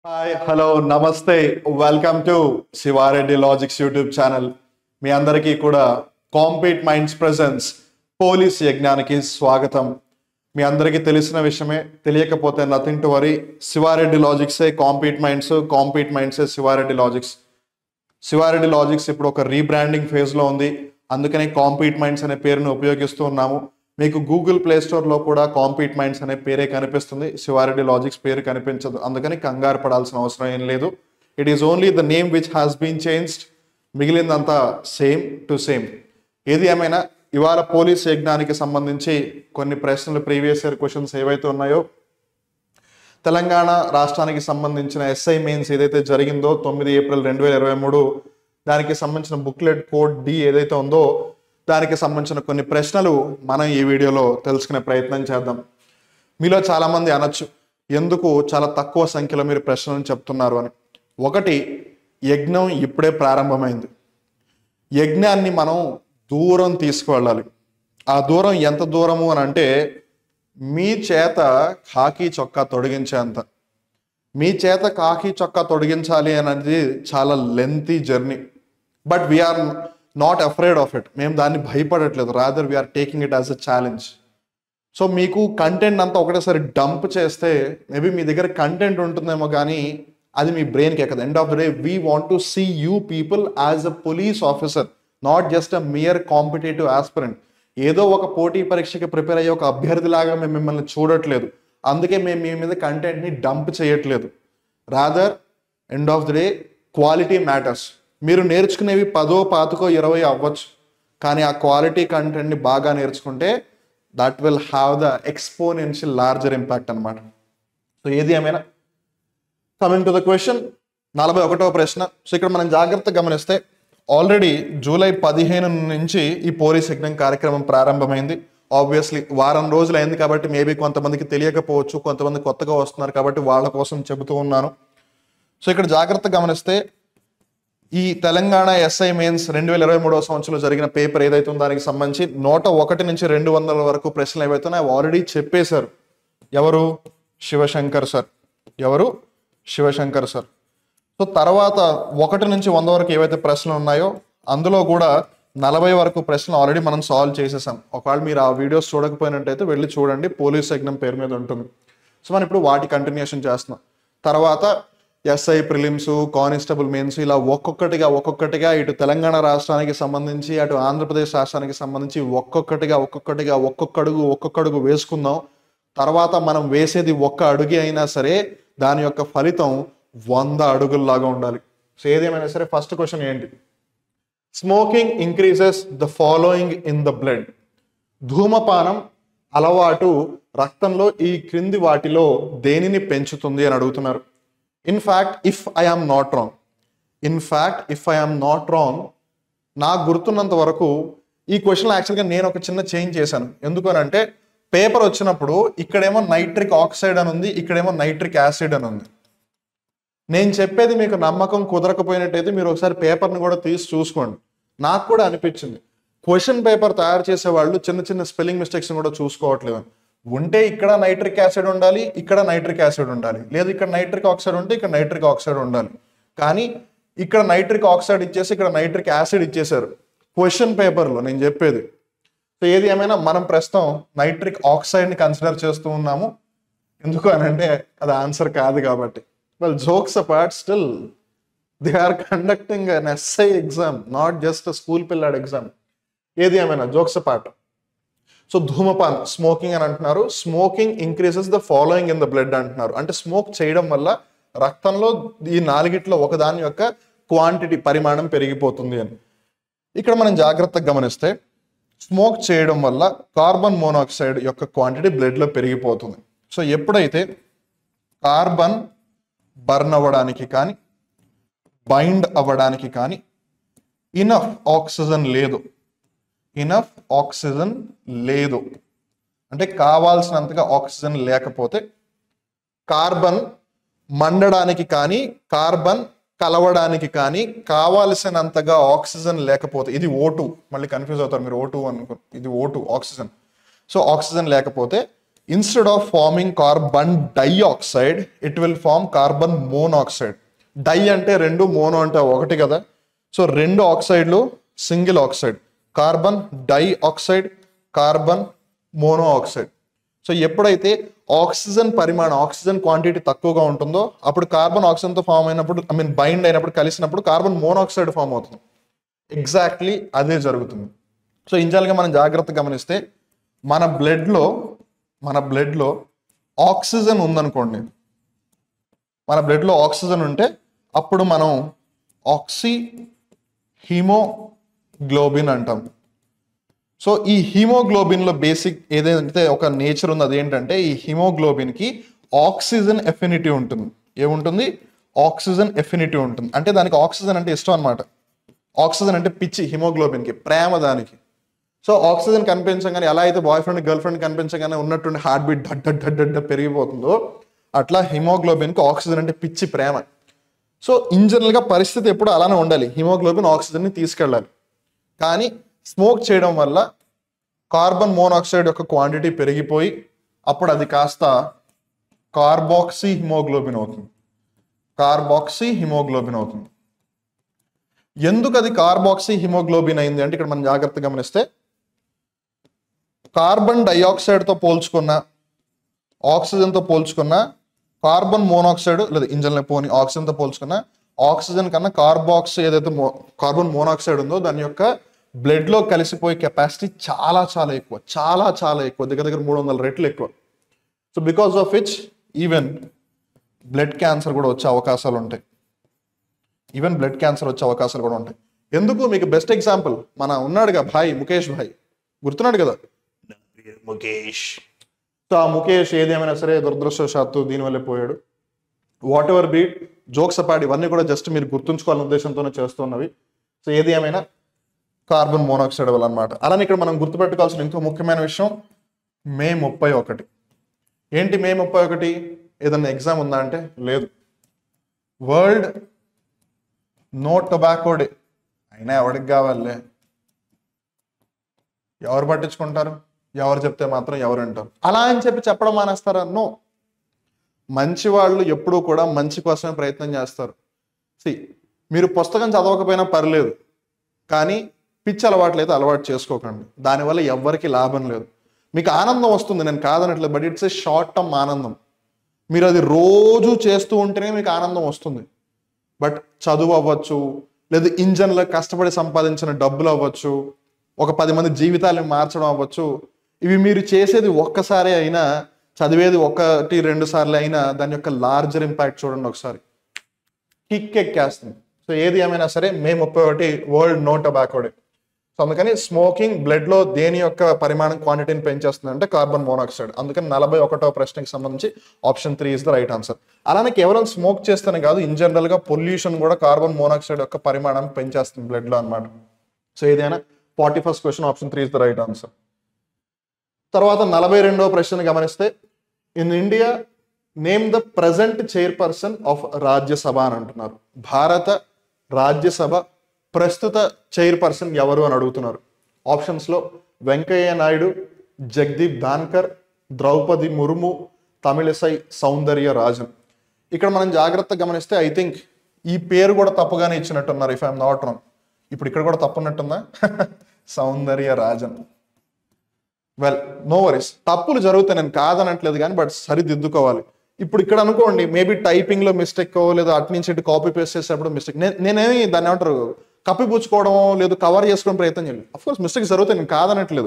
hi hello namaste welcome to Shiva Reddy logics YouTube channel మీ అందరికీ కూడా కాంపీట్ మైండ్స్ ప్రెజెన్స్ పోలీస్ యజ్ఞానికి స్వాగతం మీ అందరికీ తెలిసిన విషయమే తెలియకపోతే నథింగ్ టు వరీ శివారెడ్డి లాజిక్సే కాంపీట్ మైండ్స్ కాంపీట్ మైండ్సే శివారెడ్డి లాజిక్స్ శివారెడ్డి లాజిక్స్ ఇప్పుడు ఒక రీబ్రాండింగ్ ఫేజ్లో ఉంది అందుకనే కాంపీట్ మైండ్స్ అనే పేరును ఉపయోగిస్తూ ఉన్నాము మీకు గూగుల్ ప్లే స్టోర్లో కూడా కాంపీట్ మైండ్స్ అనే పేరే కనిపిస్తుంది శివారెడ్డి లాజిక్స్ పేరు కనిపించదు అందుకని కంగారు పడాల్సిన అవసరం ఏం లేదు it is only the name which has been changed మిగిలిందంతా సేమ్ టు సేమ్ ఏది ఏమైనా ఇవాళ పోలీస్ యజ్ఞానికి సంబంధించి కొన్ని ప్రశ్నలు ప్రీవియస్ ఇయర్ క్వశ్చన్స్ ఏవైతే ఉన్నాయో తెలంగాణ రాష్ట్రానికి సంబంధించిన ఎస్ఐ మెయిన్స్ ఏదైతే జరిగిందో తొమ్మిది ఏప్రిల్ రెండు వేల ఇరవై మూడు దానికి సంబంధించిన బుక్లెట్ కోడ్ డి ఏదైతే ఉందో దానికి సంబంధించిన కొన్ని ప్రశ్నలు మనం ఈ వీడియోలో తెలుసుకునే ప్రయత్నం చేద్దాం మీలో చాలామంది అనొచ్చు ఎందుకు చాలా తక్కువ సంఖ్యలో మీరు ప్రశ్నలను చెప్తున్నారు అని ఒకటి యజ్ఞం ఇప్పుడే ప్రారంభమైంది యజ్ఞాన్ని మనం దూరం తీసుకువెళ్ళాలి ఆ దూరం ఎంత దూరము అని అంటే మీ చేత కాకి చొక్కా తొడిగించేంత మీ చేత కాకి చొక్కా తొడిగించాలి అనేది చాలా lengthy journey but we're not afraid of it మేము దాన్ని భయపడట్లేదు rather we're taking it as a challenge so మీకు కంటెంట్ అంతా ఒకటేసారి డంప్ చేస్తే మేబీ మీ దగ్గర కంటెంట్ ఉంటుందేమో కానీ అది మీ బ్రెయిన్కి ఎక్కదు end of the day we want to see you people as a police officer not just a mere competitive aspirant ఏదో ఒక పోటీ పరీక్షకి ప్రిపేర్ అయ్యే ఒక అభ్యర్థిలాగా మేము మిమ్మల్ని చూడట్లేదు అందుకే మేము మీ మీద కంటెంట్ని డంప్ చేయట్లేదు rather end of the day quality matters మీరు నేర్చుకునేవి పదో పాతకో ఇరవై అవ్వచ్చు కానీ ఆ క్వాలిటీ కంటెంట్ని బాగా నేర్చుకుంటే that will have the exponential larger impact అనమాట సో ఏది ఏమైనా కమింగ్ టు ద క్వశ్చన్ నలభై ఒకటవ ప్రశ్న సో ఇక్కడ మనం జాగ్రత్తగా గమనిస్తే ఆల్రెడీ జూలై పదిహేను నుంచి ఈ పోలీస్ యజ్ఞం కార్యక్రమం ప్రారంభమైంది ఆబ్వియస్లీ వారం రోజులు అయింది కాబట్టి మేబీ కొంతమందికి తెలియకపోవచ్చు కొంతమంది కొత్తగా వస్తున్నారు కాబట్టి వాళ్ళ కోసం చెబుతూ ఉన్నాను సో ఇక్కడ జాగ్రత్తగా గమనిస్తే ఈ తెలంగాణ ఎస్ఐ మెయిన్స్ రెండు వేల ఇరవై మూడవ సంవత్సరంలో జరిగిన పేపర్ ఏదైతే ఉందో దానికి సంబంధించి నూట ఒకటి నుంచి రెండు వందల వరకు ప్రశ్నలు ఏవైతే ఉన్నాయో ఆల్రెడీ చెప్పేశారు ఎవరు శివశంకర్ సార్ ఎవరు శివశంకర్ సార్ సో తర్వాత ఒకటి నుంచి వంద వరకు ఏవైతే ప్రశ్నలు ఉన్నాయో అందులో కూడా నలభై వరకు ప్రశ్నలు ఆల్రెడీ మనం సాల్వ్ చేసేసాం ఒకవేళ మీరు ఆ వీడియోస్ చూడకపోయినట్టయితే వెళ్ళి చూడండి పోలీస్ యజ్ఞం పేరు మీద ఉంటుంది సో మనం ఇప్పుడు వాటి కంటిన్యూషన్ చేస్తున్నాం తర్వాత ఎస్ఐ ప్రిలిమ్స్ కానిస్టేబుల్ మెయిన్స్ ఇలా ఒక్కొక్కటిగా ఒక్కొక్కటిగా ఇటు తెలంగాణ రాష్ట్రానికి సంబంధించి అటు ఆంధ్రప్రదేశ్ రాష్ట్రానికి సంబంధించి ఒక్కొక్కటిగా ఒక్కొక్కటిగా ఒక్కొక్క అడుగు ఒక్కొక్క అడుగు వేసుకుందాం తర్వాత మనం వేసేది ఒక్క అడుగే అయినా సరే దాని యొక్క ఫలితం వంద అడుగుల్లాగా ఉండాలి సో ఏదేమైనా సరే ఫస్ట్ క్వశ్చన్ ఏంటి smoking increases the following in the blood ధూమపానం అలవాటు రక్తంలో ఈ క్రింది వాటిలో దేనిని పెంచుతుంది అని అడుగుతున్నారు in fact if I am not wrong in fact if I am not wrong నాకు గుర్తున్నంత వరకు ఈ క్వశ్చన్ యాక్చువల్గా నేను ఒక చిన్న చేంజ్ చేశాను ఎందుకు అని అంటే పేపర్ వచ్చినప్పుడు ఇక్కడేమో నైట్రిక్ ఆక్సైడ్ అని ఉంది ఇక్కడేమో నైట్రిక్ యాసిడ్ అని ఉంది నేను చెప్పేది మీకు నమ్మకం కుదరకపోయినట్టయితే మీరు ఒకసారి పేపర్ని కూడా తీసి చూసుకోండి నాకు కూడా అనిపించింది క్వశ్చన్ పేపర్ తయారు చేసే వాళ్ళు చిన్న చిన్న స్పెల్లింగ్ మిస్టేక్స్ కూడా చూసుకోవట్లేదు ఉంటే ఇక్కడ నైట్రిక్ యాసిడ్ ఉండాలి ఇక్కడ నైట్రిక్ యాసిడ్ ఉండాలి లేదు ఇక్కడ నైట్రిక్ ఆక్సైడ్ ఉంటే ఇక్కడ నైట్రిక్ ఆక్సైడ్ ఉండాలి కానీ ఇక్కడ నైట్రిక్ ఆక్సైడ్ ఇచ్చేసి ఇక్కడ నైట్రిక్ యాసిడ్ ఇచ్చేసారు క్వశ్చన్ పేపర్లో నేను చెప్పేది సో ఏది ఏమైనా మనం ప్రస్తుతం నైట్రిక్ ఆక్సైడ్ని కన్సిడర్ చేస్తూ ఉన్నాము ఎందుకు అని అంటే అది ఆన్సర్ కాదు కాబట్టి well jokes apart still they are conducting an SI exam not just school పిల్లాడ్ ఎగ్జామ్ ఏది ఏమైనా జోక్స్ అపార్ట్ సో ధూమపాన్ స్మోకింగ్ అని అంటున్నారు smoking increases the following in the blood అంటున్నారు అంటే స్మోక్ చేయడం వల్ల రక్తంలో ఈ నాలుగిట్లో ఒకదాని యొక్క క్వాంటిటీ పరిమాణం పెరిగిపోతుంది అని ఇక్కడ మనం జాగ్రత్తగా గమనిస్తే స్మోక్ చేయడం వల్ల కార్బన్ మోనాక్సైడ్ యొక్క క్వాంటిటీ బ్లడ్లో పెరిగిపోతుంది సో ఎప్పుడైతే కార్బన్ బర్న్ అవ్వడానికి కానీ బైండ్ అవ్వడానికి కానీ ఇనఫ్ ఆక్సిజన్ లేదు ఇనఫ్ ఆక్సిజన్ లేదు అంటే కావాల్సినంతగా ఆక్సిజన్ లేకపోతే కార్బన్ మండడానికి కానీ కార్బన్ కలవడానికి కానీ కావాల్సినంతగా ఆక్సిజన్ లేకపోతే ఇది ఓటు మళ్ళీ కన్ఫ్యూజ్ అవుతారు మీరు ఓటు అనుకో ఇది ఓటు ఆక్సిజన్ సో ఆక్సిజన్ లేకపోతే instead of forming carbon dioxide it will form carbon monoxide di అంటే రెండు మోనో అంటే ఒకటి కదా సో రెండు ఆక్సైడ్లు single oxide carbon dioxide carbon mono oxide so ఎప్పుడైతే ఆక్సిజన్ పరిమాణం ఆక్సిజన్ క్వాంటిటీ తక్కువగా ఉంటుందో అప్పుడు కార్బన్ ఆక్సిజన్తో ఫామ్ అయినప్పుడు ఐ మీన్ బైండ్ అయినప్పుడు కలిసినప్పుడు కార్బన్ మోనాక్సైడ్ ఫామ్ అవుతుంది ఎగ్జాక్ట్లీ అదే జరుగుతుంది సో ఇంజనరల్గా మనం జాగ్రత్తగా గమనిస్తే మన బ్లడ్లో మన బ్లడ్లో ఆక్సిజన్ ఉందనుకోండి మన బ్లడ్లో ఆక్సిజన్ ఉంటే అప్పుడు మనం ఆక్సి హీమోగ్లోబిన్ అంటాం సో ఈ హీమోగ్లోబిన్లో బేసిక్ ఏదైతే ఒక నేచర్ ఉంది అదేంటంటే ఈ హీమోగ్లోబిన్కి ఆక్సిజన్ ఎఫినిటీ ఉంటుంది ఏముంటుంది ఆక్సిజన్ ఎఫినిటీ ఉంటుంది అంటే దానికి ఆక్సిజన్ అంటే ఇష్టం అనమాట ఆక్సిజన్ అంటే పిచ్చి హిమోగ్లోబిన్కి ప్రేమ దానికి సో ఆక్సిజన్ కనిపించగానే ఎలా అయితే బాయ్ ఫ్రెండ్ గర్ల్ ఫ్రెండ్ కనిపించగానే ఉన్నటువంటి హార్ట్ బీట్ డడ్ డడ్ డడ్ డడ్ పెరిగిపోతుందో అట్లా హిమోగ్లోబిన్కి ఆక్సిజన్ అంటే పిచ్చి ప్రేమ సో ఇన్ జనరల్గా పరిస్థితి ఎప్పుడు అలానే ఉండాలి హిమోగ్లోబిన్ ఆక్సిజన్ని తీసుకెళ్ళాలి కానీ స్మోక్ చేయడం వల్ల కార్బన్ మోనాక్సైడ్ యొక్క క్వాంటిటీ పెరిగిపోయి అప్పుడు అది కాస్త కార్బాక్సీ హిమోగ్లోబిన్ అవుతుంది కార్బాక్సీ హిమోగ్లోబిన్ అవుతుంది ఎందుకు అది కార్బాక్సీ హిమోగ్లోబిన్ అయింది అంటే ఇక్కడ మనం జాగ్రత్తగా గమనిస్తే కార్బన్ డైఆక్సైడ్తో పోల్చుకున్న ఆక్సిజన్తో పోల్చుకున్న కార్బన్ మోనాక్సైడ్ లేదా ఇంజన్ పోని ఆక్సిజన్తో పోల్చుకున్న ఆక్సిజన్ కన్నా కార్బాక్స్ ఏదైతే మో కార్బన్ మోనాక్సైడ్ ఉందో దాని యొక్క బ్లడ్లో కలిసిపోయే కెపాసిటీ చాలా చాలా ఎక్కువ చాలా చాలా ఎక్కువ దగ్గర దగ్గర మూడు వందల రెట్లు ఎక్కువ so because of which even blood cancer కూడా వచ్చే అవకాశాలు ఉంటాయి ఈవెన్ బ్లడ్ క్యాన్సర్ వచ్చే అవకాశాలు కూడా ఉంటాయి ఎందుకు మీకు బెస్ట్ ఎగ్జాంపుల్ మన ఉన్నాడుగా భాయ్ ముఖేష్ భాయ్ గుర్తున్నాడు కదా నా పేరు ముఖేష్ సో ఆ ముఖేష్ ఏదేమైనా సరే దురదృష్టవశాత్తు దీనివల్లే పోయాడు whatever but jokes apart ఇవన్నీ కూడా జస్ట్ మీరు గుర్తుంచుకోవాలనే ఉద్దేశంతోనే చేస్తున్నవి సో ఏది ఏమైనా కార్బన్ మోనాక్సైడ్ వల్ల అనమాట అలానే ఇక్కడ మనం గుర్తుపెట్టుకోవాల్సిన ఇంకో ముఖ్యమైన విషయం మే ముప్పై ఒకటి ఏంటి మే ముప్పై ఒకటి ఏదన్నా ఎగ్జామ్ ఉందా అంటే లేదు వరల్డ్ నో టొబాకో డే అయినా ఎవరికి కావాలే ఎవరు పట్టించుకుంటారు ఎవరు చెప్తే మాత్రం ఎవరు అంటారు అలా అని చెప్పి చెప్పడం మానేస్తారా నో మంచి వాళ్ళు ఎప్పుడూ కూడా మంచి కోసమే ప్రయత్నం చేస్తారు సి మీరు పుస్తకం చదవకపోయినా పర్లేదు కానీ పిచ్చి అలవాట్లు అయితే అలవాటు చేసుకోకండి దానివల్ల ఎవ్వరికి లాభం లేదు మీకు ఆనందం వస్తుంది నేను కాదనట్లేదు but it's a short term ఆనందం మీరు అది రోజు చేస్తూ ఉంటేనే మీకు ఆనందం వస్తుంది బట్ చదువు అవ్వచ్చు లేదా ఇంజన్లో కష్టపడి సంపాదించిన డబ్బులు అవ్వచ్చు ఒక పది మంది జీవితాలను మార్చడం అవ్వచ్చు ఇవి మీరు చేసేది ఒక్కసారి అయినా చదివేది ఒకటి రెండు సార్లు అయినా దాని యొక్క లార్జర్ ఇంపాక్ట్ చూడండి ఒకసారి కిక్ ఎక్కేస్తుంది సో ఏది ఏమైనా సరే మే ముప్పై ఒకటి world no tobacco day so అందుకని స్మోకింగ్ బ్లడ్ లో దేని యొక్క పరిమాణం క్వాంటిటీని పెంచేస్తుంది అంటే కార్బన్ మోనాక్సైడ్ అందుకని నలభై ఒకటో ప్రశ్నకి సంబంధించి option three is the right answer అలానే కేవలం స్మోక్ చేస్తేనే కాదు ఇన్ జనరల్ గా పొల్యూషన్ కూడా కార్బన్ మోనాక్సైడ్ యొక్క పరిమాణం పెంచేస్తుంది బ్లడ్ లో అనమాట సో ఏదైనా forty first question option three is the right answer తర్వాత నలభై రెండవ ప్రశ్న గమనిస్తే in India name the present chairperson of Rajya Sabha అని అంటున్నారు భారత రాజ్యసభ ప్రస్తుత చైర్పర్సన్ ఎవరు అని అడుగుతున్నారు ఆప్షన్స్లో వెంకయ్య నాయుడు జగదీప్ ధాన్కర్ ద్రౌపది ముర్ము తమిళసై సౌందర్య రాజన్ ఇక్కడ మనం జాగ్రత్తగా గమనిస్తే ఐ థింక్ ఈ పేరు కూడా తప్పుగానే ఇచ్చినట్టున్నారు ఇఫ్ ఐఎమ్ నాట్ రాంగ్ ఇప్పుడు ఇక్కడ కూడా తప్పున్నట్టుందా Soundararajan well no worries తప్పులు జరుగుతాయి నేను కాదనట్లేదు కానీ బట్ సరిదిద్దుకోవాలి ఇప్పుడు ఇక్కడ అనుకోండి మేబీ టైపింగ్ లో మిస్టేక్ లేదా అటు నుంచి ఇటు కాపీ పేస్ట్ చేసేటప్పుడు మిస్టేక్ నేనేమి దాన్ని ఏమంటారు కప్పిపుచ్చుకోవడం లేదు కవర్ చేసుకోవడం ప్రయత్నం చేయాలి అఫ్ కోర్స్ మిస్టేక్స్ జరుగుతాయి నేను కాదనట్లేదు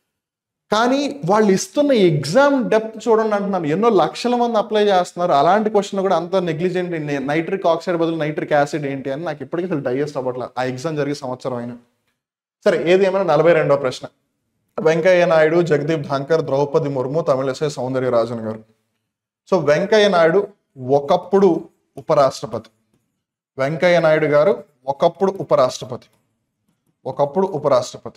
కానీ వాళ్ళు ఇస్తున్న ఎగ్జామ్ డెప్త్ చూడండి అంటున్నారు ఎన్నో లక్షల మంది అప్లై చేస్తున్నారు అలాంటి క్వశ్చన్ కూడా అంత నెగ్లిజెంట్ నైట్రిక్ ఆక్సైడ్ బదులు నైట్రిక్ యాసిడ్ ఏంటి అని నాకు ఇప్పటికీ అసలు డైజెస్ట్ అవ్వట్లేదు ఆ ఎగ్జామ్ జరిగే సంవత్సరం అయినా సరే ఏది ఏమైనా నలభై రెండో ప్రశ్న వెంకయ్య నాయుడు జగదీప్ ధాంకర్ ద్రౌపది ముర్ము తమిళసై సౌందర్య రాజన్ గారు సో వెంకయ్య నాయుడు ఒకప్పుడు ఉపరాష్ట్రపతి వెంకయ్య నాయుడు గారు ఒకప్పుడు ఉపరాష్ట్రపతి ఒకప్పుడు ఉపరాష్ట్రపతి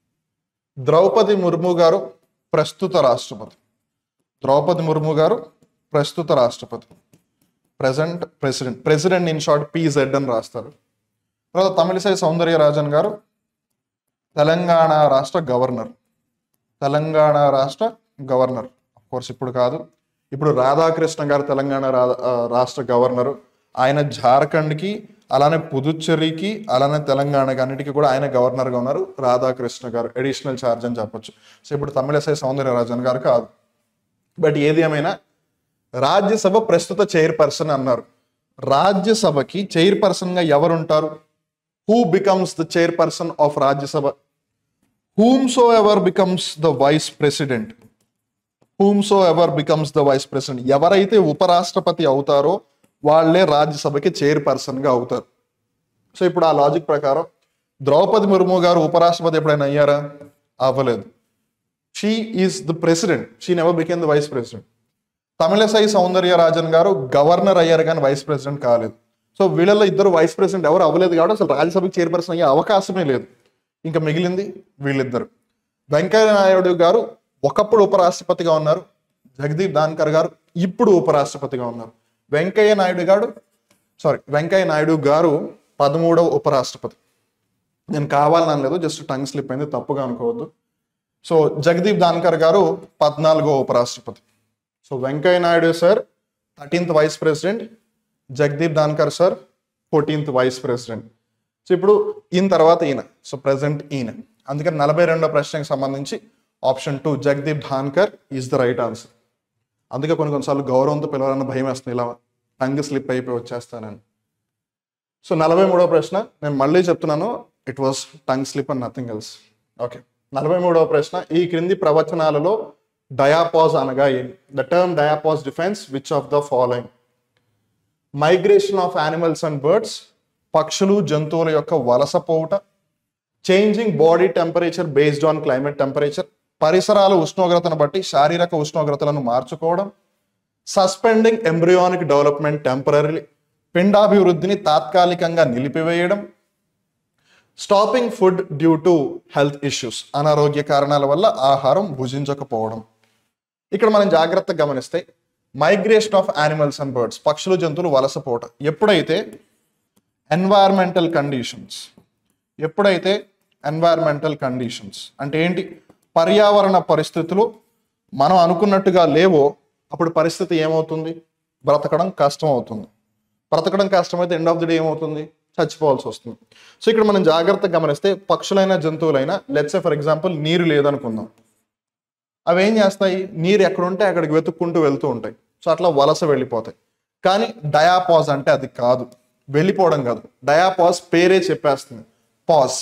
ద్రౌపది ముర్ము గారు ప్రస్తుత రాష్ట్రపతి ద్రౌపది ముర్ము గారు ప్రస్తుత రాష్ట్రపతి present president president in short PZ అని రాస్తారు తర్వాత తమిళసై సౌందర్య రాజన్ గారు తెలంగాణ రాష్ట్ర గవర్నర్ తెలంగాణ రాష్ట్ర గవర్నర్ కోర్స్ ఇప్పుడు కాదు ఇప్పుడు రాధాకృష్ణ గారు తెలంగాణ రా- ఆ, రాష్ట్ర గవర్నరు ఆయన జార్ఖండ్కి అలానే పుదుచ్చేరికి అలానే తెలంగాణకి అన్నిటికీ కూడా ఆయన గవర్నర్గా ఉన్నారు రాధాకృష్ణ గారు అడిషనల్ ఛార్జ్ అని చెప్పొచ్చు సో ఇప్పుడు తమిళసై సౌందర్యరాజన్ గారు కాదు బట్ ఏది ఏమైనా రాజ్యసభ ప్రస్తుత చైర్పర్సన్ అన్నారు రాజ్యసభకి చైర్పర్సన్గా ఎవరుంటారు who becomes the chairperson of Rajya Sabha whomsoever becomes the vice president whomsoever becomes the vice president ఎవరైతే ఉపరాష్ట్రపతి అవుతారో వాళ్ళే రాజ్యసభకి చైర్పర్సన్ గా అవుతారు సో ఇప్పుడు ఆ లాజిక్ ప్రకారం ద్రౌపది ముర్ము గారు ఉపరాష్ట్రపతి ఎప్పుడైనా అయ్యారా అవ్వలేదు she is the president she never became the vice president Tamilisai Soundararajan గారు గవర్నర్ అయ్యారు కానీ వైస్ ప్రెసిడెంట్ కాలేదు సో వీళ్ళలో ఇద్దరు వైస్ ప్రెసిడెంట్ ఎవరు అవ్వలేదు కాబట్టి అసలు రాజ్యసభకి చైర్పర్సన్ అయ్యే అవకాశమే లేదు ఇంకా మిగిలింది వీళ్ళిద్దరు వెంకయ్య నాయుడు గారు ఒకప్పుడు ఉపరాష్ట్రపతిగా ఉన్నారు జగదీప్ ధాన్కర్ గారు ఇప్పుడు ఉపరాష్ట్రపతిగా ఉన్నారు వెంకయ్య నాయుడు గారు సారీ వెంకయ్య నాయుడు గారు పదమూడవ ఉపరాష్ట్రపతి నేను కావాలని అనలేదు జస్ట్ టంగ్ స్లిప్ అయింది తప్పుగా అనుకోవద్దు సో జగదీప్ ధాన్కర్ గారు పద్నాలుగో ఉపరాష్ట్రపతి సో Venkaiah Naidu sir thirteenth vice president Jagdeep Dhankhar sir fourteenth vice president so ఇప్పుడు ఈయన తర్వాత ఈయన సో ప్రెసెంట్ ఈయన అందుకని నలభై రెండో ప్రశ్నకి సంబంధించి option two Jagdeep Dhankhar is the right answer అందుకే కొన్ని కొన్నిసార్లు గౌరవంతో పిలవాలన్న భయం వేస్తుంది ఇలా టంగ్ స్లిప్ అయిపోయి వచ్చేస్తానని సో నలభై మూడవ ప్రశ్న నేను మళ్ళీ చెప్తున్నాను it was tongue slip and nothing else okay నలభై మూడవ ప్రశ్న ఈ క్రింది ప్రవచనాలలో డయాపాజ్ అనగా ఏమి the term diapause defines which of the following migration of animals and birds పక్షులు జంతువుల యొక్క వలస పోవుట changing body temperature based on climate temperature పరిసరాల ఉష్ణోగ్రతను బట్టి శారీరక ఉష్ణోగ్రతలను మార్చుకోవడం సస్పెండింగ్ ఎంబ్రియానిక్ డెవలప్మెంట్ టెంపరీ పిండాభివృద్ధిని తాత్కాలికంగా నిలిపివేయడం stopping food due to health issues అనారోగ్య కారణాల వల్ల ఆహారం భుజించకపోవడం ఇక్కడ మనం జాగ్రత్తగా గమనిస్తే migration of animals and birds పక్షులు జంతువులు వలసపోవటం ఎప్పుడైతే ఎన్వైర్మెంటల్ కండిషన్స్ ఎప్పుడైతే ఎన్వైర్మెంటల్ కండిషన్స్ అంటే ఏంటి పర్యావరణ పరిస్థితులు మనం అనుకున్నట్టుగా లేవో అప్పుడు పరిస్థితి ఏమవుతుంది బ్రతకడం కష్టం అవుతుంది బ్రతకడం కష్టమైతే ఎండ్ ఆఫ్ ది డే ఏమవుతుంది చచ్చిపోవాల్సి వస్తుంది సో ఇక్కడ మనం జాగ్రత్తగా గమనిస్తే పక్షులైన జంతువులైనా లెట్స్ ఫర్ ఎగ్జాంపుల్ నీరు లేదనుకుందాం అవి ఏం చేస్తాయి నీరు ఎక్కడ ఉంటే అక్కడికి వెతుక్కుంటూ వెళ్తూ ఉంటాయి సో అట్లా వలస వెళ్ళిపోతాయి కానీ డయాపాజ్ అంటే అది కాదు వెళ్ళిపోవడం కాదు డయాపాజ్ పేరే చెప్పేస్తుంది పాజ్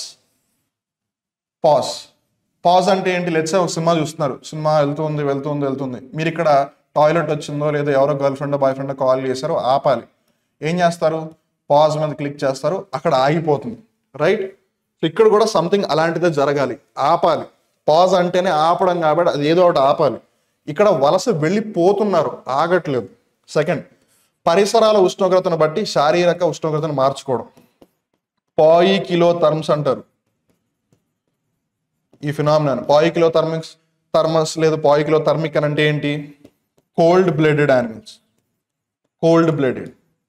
పాజ్ పాజ్ అంటే ఏంటి లెట్స్ ఒక సినిమా చూస్తున్నారు సినిమా వెళ్తుంది వెళ్తుంది వెళ్తుంది మీరు ఇక్కడ టాయిలెట్ వచ్చిందో లేదా ఎవరో girlfriend boyfriend call చేశారో ఆపాలి ఏం చేస్తారు పాజ్ మీద క్లిక్ చేస్తారు అక్కడ ఆగిపోతుంది రైట్ సో ఇక్కడ కూడా సంథింగ్ అలాంటిదే జరగాలి ఆపాలి పాజ్ అంటేనే ఆపడం కాబట్టి అది ఏదో ఒకటి ఆపాలి ఇక్కడ వలస వెళ్ళిపోతున్నారు ఆగట్లేదు సెకండ్ పరిసరాల ఉష్ణోగ్రతను బట్టి శారీరక ఉష్ణోగ్రతను మార్చుకోవడం పాయి కిలో థర్మ్స్ అంటారు ఈ ఫినామినాన్ పాయికిలో థర్మిక్స్ థర్మస్ లేదా పాయికిలో థర్మిక్ అని అంటే ఏంటి cold blooded animals cold blooded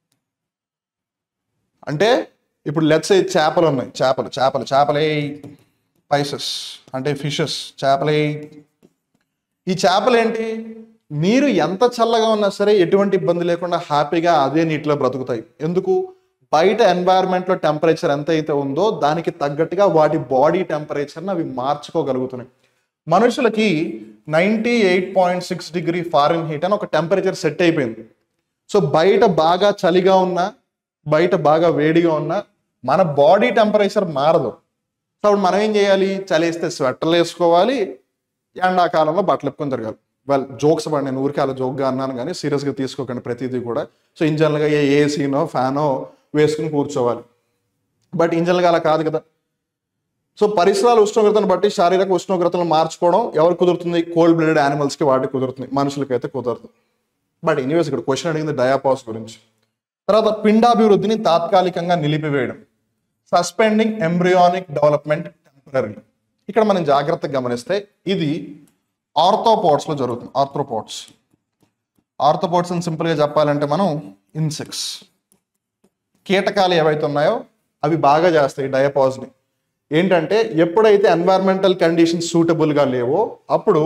అంటే ఇప్పుడు లెట్స్ చేపలు ఉన్నాయి చేపలు చేపలు చేపలే పైసెస్ అంటే ఫిషెస్ చేపలే ఈ చేపలు ఏంటి నీరు ఎంత చల్లగా ఉన్నా సరే ఎటువంటి ఇబ్బంది లేకుండా హ్యాపీగా అదే నీటిలో బ్రతుకుతాయి ఎందుకు బయట environment లో టెంపరేచర్ ఎంత అయితే ఉందో దానికి తగ్గట్టుగా వాటి బాడీ టెంపరేచర్ని అవి మార్చుకోగలుగుతున్నాయి మనుషులకి ninety eight point six degree Fahrenheit అని ఒక టెంపరేచర్ సెట్ అయిపోయింది సో బయట బాగా చలిగా ఉన్నా బయట బాగా వేడిగా ఉన్నా మన బాడీ టెంపరేచర్ మారదు సో అప్పుడు మనం ఏం చేయాలి చలేస్తే స్వెటర్లు వేసుకోవాలి ఎండాకాలంలో బట్టలు ఎప్పుకొని తిరగాలి వెల్ జోక్స్ పడి నేను ఊరికి అలా జోక్గా అన్నాను కానీ సీరియస్గా తీసుకోకండి ప్రతిదీ కూడా సో ఇన్ జనరల్గా ఏ ఏసీనో ఫ్యానో వేసుకుని కూర్చోవాలి బట్ ఇన్ జనరల్గా అలా కాదు కదా సో పరిసరాల ఉష్ణోగ్రతను బట్టి శారీరక ఉష్ణోగ్రతను మార్చుకోవడం ఎవరు కుదురుతుంది కోల్డ్ బ్లడెడ్ యానిమల్స్కి వాటికి కుదురుతుంది మనుషులకైతే కుదరదు బట్ ఎనీవేస్ ఇక్కడ క్వశ్చన్ అడిగింది డయాపాస్ గురించి తర్వాత పిండాభివృద్ధిని తాత్కాలికంగా నిలిపివేయడం సస్పెండింగ్ ఎంబ్రియానిక్ డెవలప్మెంట్ టెంపరీ ఇక్కడ మనం జాగ్రత్తగా గమనిస్తే ఇది ఆర్థోపాడ్స్ లో జరుగుతుంది ఆర్థ్రోపాడ్స్ ఆర్థోపాడ్స్ అని సింపుల్ గా చెప్పాలంటే మనం ఇన్సెక్ట్స్ కీటకాలు ఏవైతే ఉన్నాయో అవి బాగా చేస్తాయి డయాపాజ్ని ఏంటంటే ఎప్పుడైతే ఎన్వైరన్మెంటల్ కండిషన్స్ సూటబుల్గా లేవో అప్పుడు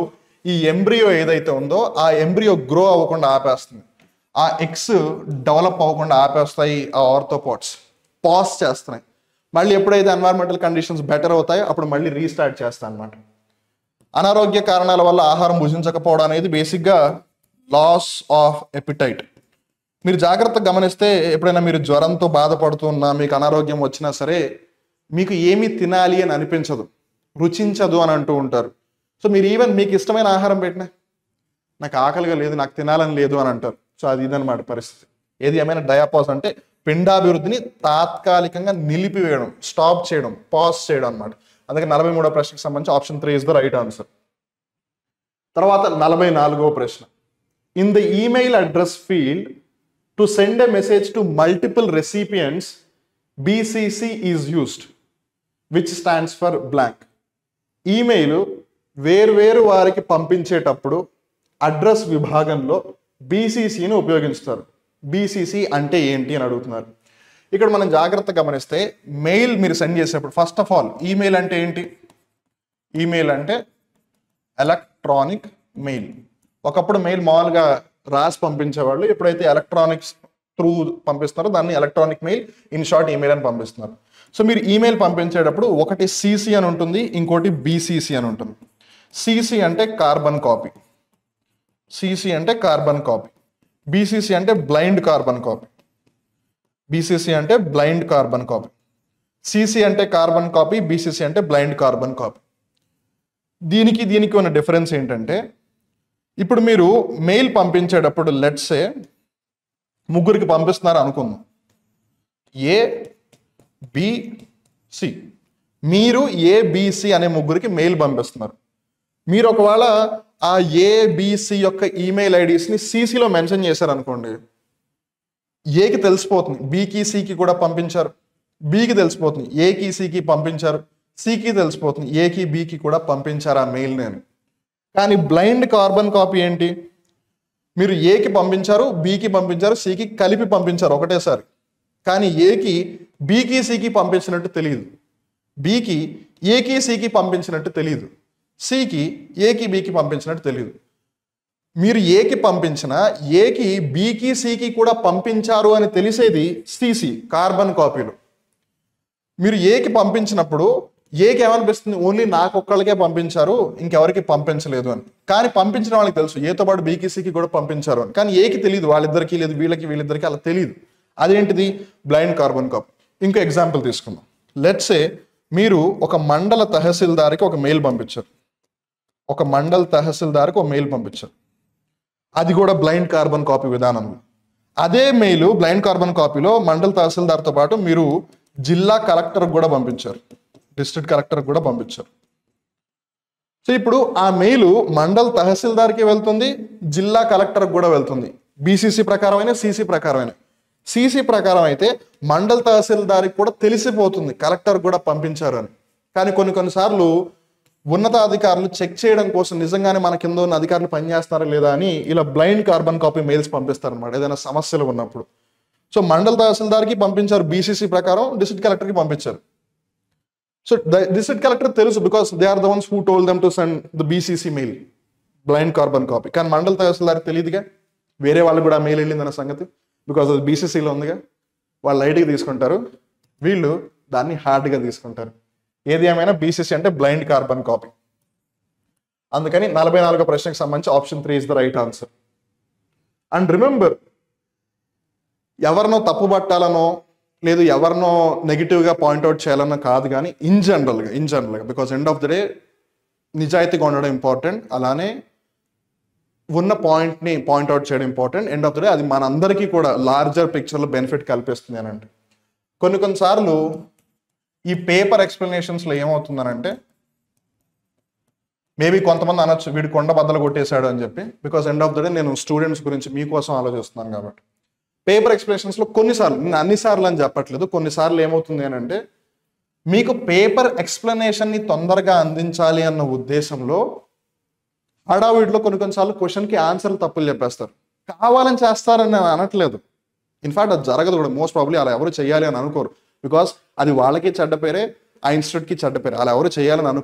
ఈ ఎంబ్రియో ఏదైతే ఉందో ఆ ఎంబ్రియో గ్రో అవ్వకుండా ఆపేస్తుంది ఆ ఎగ్స్ డెవలప్ అవ్వకుండా ఆపేస్తాయి ఆ ఆర్థోపాట్స్ పాస్ చేస్తున్నాయి మళ్ళీ ఎప్పుడైతే ఎన్వైరన్మెంటల్ కండిషన్స్ బెటర్ అవుతాయో అప్పుడు మళ్ళీ రీస్టార్ట్ చేస్తాయి అనమాట అనారోగ్య కారణాల వల్ల ఆహారం భుజించకపోవడం అనేది బేసిక్గా లాస్ ఆఫ్ ఎపిటైట్ మీరు జాగ్రత్తగా గమనిస్తే ఎప్పుడైనా మీరు జ్వరంతో బాధపడుతున్నా మీకు అనారోగ్యం వచ్చినా సరే మీకు ఏమి తినాలి అని అనిపించదు రుచించదు అని అంటూ ఉంటారు సో మీరు ఈవెన్ మీకు ఇష్టమైన ఆహారం పెట్టినా నాకు ఆకలిగా లేదు నాకు తినాలని లేదు అని అంటారు సో అది ఇదనమాట పరిస్థితి ఏది ఏమైనా డయాపాజ్ అంటే పిండాభివృద్ధిని తాత్కాలికంగా నిలిపివేయడం స్టాప్ చేయడం పాజ్ చేయడం అనమాట అందుకే నలభై మూడో ప్రశ్నకు సంబంధించి option three is the right answer తర్వాత నలభై నాలుగో ప్రశ్న in the email address field to send a message to multiple recipients BCC is used which stands for blank email వేర్వేరు వారికి పంపించేటప్పుడు అడ్రస్ విభాగంలో బీసీసీని ఉపయోగిస్తారు బీసీసీ అంటే ఏంటి అని అడుగుతున్నారు ఇక్కడ మనం జాగ్రత్త గమనిస్తే మెయిల్ మీరు సెండ్ చేసేటప్పుడు ఫస్ట్ ఆఫ్ ఆల్ ఈమెయిల్ అంటే ఏంటి ఈమెయిల్ అంటే ఎలక్ట్రానిక్ మెయిల్ ఒకప్పుడు మెయిల్ మామూలుగా రాసి పంపించేవాళ్ళు ఎప్పుడైతే ఎలక్ట్రానిక్స్ త్రూ పంపిస్తున్నారో దాన్ని electronic mail in short email అని పంపిస్తున్నారు సో మీరు ఈమెయిల్ పంపించేటప్పుడు ఒకటి సిసి అని ఉంటుంది ఇంకోటి బీసీసీ అని ఉంటుంది సిసి అంటే కార్బన్ కాపీ సిసి అంటే కార్బన్ కాపీ బీసీసీ అంటే బ్లైండ్ కార్బన్ కాపీ బీసీసీ అంటే బ్లైండ్ కార్బన్ కాపీ సిసి అంటే కార్బన్ కాపీ బీసీసీ అంటే బ్లైండ్ కార్బన్ కాపీ దీనికి దీనికి ఉన్న డిఫరెన్స్ ఏంటంటే ఇప్పుడు మీరు మెయిల్ పంపించేటప్పుడు లెట్సే ముగ్గురికి పంపిస్తున్నారు అనుకుందాం ఏ బి సి మీరు ఏబిసి అనే ముగ్గురికి మెయిల్ పంపిస్తున్నారు మీరు ఒకవేళ ఆ ఏబిసి యొక్క ఈమెయిల్ ఐడీస్ని సిసిలో మెన్షన్ చేశారు అనుకోండి ఏకి తెలిసిపోతుంది బీకి సికి కూడా పంపించారు బికి తెలిసిపోతుంది ఏకి సికి పంపించారు సికి తెలిసిపోతుంది ఏకి బికి కూడా పంపించారు ఆ మెయిల్ నేను కానీ బ్లైండ్ కార్బన్ కాపీ ఏంటి మీరు ఏకి పంపించారు బికి పంపించారు సికి కలిపి పంపించారు ఒకటేసారి కానీ ఏకి బికి సికి పంపించినట్టు తెలియదు బికి ఏకి సికి పంపించినట్టు తెలియదు సికి ఏకి బికి పంపించినట్టు తెలియదు మీరు ఏకి పంపించిన ఏకి బికి సికి కూడా పంపించారు అని తెలిసేది సిసి కార్బన్ కాపీలు మీరు ఏకి పంపించినప్పుడు ఏకి ఏమనిపిస్తుంది ఓన్లీ నాకు ఒక్కళ్ళకే పంపించారు ఇంకెవరికి పంపించలేదు అని కానీ పంపించిన వాళ్ళకి తెలుసు ఏతో పాటు బీకి సికి కూడా పంపించారు అని కానీ ఏకి తెలియదు వాళ్ళిద్దరికి లేదు వీళ్ళకి వీళ్ళిద్దరికి అలా తెలియదు అదేంటిది బ్లైండ్ కార్బన్ కాపీ ఇంకో ఎగ్జాంపుల్ తీసుకుందాం లెట్సే మీరు ఒక మండల తహసీల్దార్కి ఒక మెయిల్ పంపించారు ఒక మండల్ తహసీల్దార్కి ఒక మెయిల్ పంపించారు అది కూడా బ్లైండ్ కార్బన్ కాపీ విధానంలో అదే మెయిల్ బ్లైండ్ కార్బన్ కాపీలో మండల్ తహసీల్దార్తో పాటు మీరు జిల్లా కలెక్టర్కి కూడా పంపించారు డిస్ట్రిక్ట్ కలెక్టర్కి కూడా పంపించారు సో ఇప్పుడు ఆ మెయిల్ మండల్ తహసీల్దార్కి వెళ్తుంది జిల్లా కలెక్టర్కి కూడా వెళ్తుంది బీసీసీ ప్రకారమైన సీసీ ప్రకారమైన సీసీ ప్రకారం అయితే మండల్ తహసీల్దార్కి కూడా తెలిసిపోతుంది కలెక్టర్ కూడా పంపించారు అని కానీ కొన్ని కొన్నిసార్లు ఉన్నతాధికారులు చెక్ చేయడం కోసం నిజంగానే మన కింద ఉన్న అధికారులు పనిచేస్తారా లేదా అని ఇలా బ్లైండ్ కార్బన్ కాపీ మెయిల్స్ పంపిస్తారనమాట ఏదైనా సమస్యలు ఉన్నప్పుడు సో మండల్ తహసీల్దార్కి పంపించారు బీసీసీ ప్రకారం డిస్ట్రిక్ట్ కలెక్టర్కి పంపించారు సో డిస్ట్రిక్ట్ కలెక్టర్ తెలుసు because they are the ones who told them to send the BCC mail blind carbon copy కానీ మండల్ తహసీల్దార్ తెలియదుగా వేరే వాళ్ళకి కూడా మెయిల్ వెళ్ళిందన్న సంగతి బికాస్ అది బీసీసీలో ఉందిగా వాళ్ళు లైట్గా తీసుకుంటారు వీళ్ళు దాన్ని హార్డ్గా తీసుకుంటారు ఏది ఏమైనా బీసీసీ అంటే బ్లైండ్ కార్బన్ కాపీ అందుకని నలభై నాలుగో ప్రశ్నకు సంబంధించి option three is the right answer and remember ఎవరినో తప్పు పట్టాలనో లేదు ఎవరినో నెగిటివ్గా పాయింట్అవుట్ చేయాలనో కాదు కానీ ఇన్ జనరల్గా ఇన్ జనరల్గా because end of the day నిజాయితీగా ఉండడం ఇంపార్టెంట్ అలానే ఉన్న పాయింట్ని పాయింట్అవుట్ చేయడం important end of the day అది మనందరికీ కూడా లార్జర్ పిక్చర్లో బెనిఫిట్ కల్పిస్తుంది అని అంటే కొన్ని కొన్నిసార్లు ఈ పేపర్ ఎక్స్ప్లెనేషన్స్లో ఏమవుతుందనంటే మేబీ కొంతమంది అనొచ్చు వీడు కొండ బద్దలు కొట్టేశాడు అని చెప్పి because end of the day నేను స్టూడెంట్స్ గురించి మీకోసం ఆలోచిస్తున్నాను కాబట్టి పేపర్ ఎక్స్ప్లెనేషన్స్లో కొన్నిసార్లు నేను అన్నిసార్లు అని చెప్పట్లేదు కొన్నిసార్లు ఏమవుతుంది అని అంటే మీకు పేపర్ ఎక్స్ప్లెనేషన్ని తొందరగా అందించాలి అన్న ఉద్దేశంలో హడావిడిలో కొన్ని కొన్నిసార్లు క్వశ్చన్కి ఆన్సర్లు తప్పులు చెప్పేస్తారు కావాలని చేస్తారని నేను అనట్లేదు ఇన్ఫాక్ట్ అది జరగదు కూడా మోస్ట్ ప్రాబ్లీ అలా ఎవరు చేయాలి అని అనుకోరు బికాస్ అది వాళ్ళకి చెడ్డ పేరే ఆ ఇన్స్టిట్యూట్కి చెడ్డ పేరే అలా ఎవరు చేయాలని అనుకోరు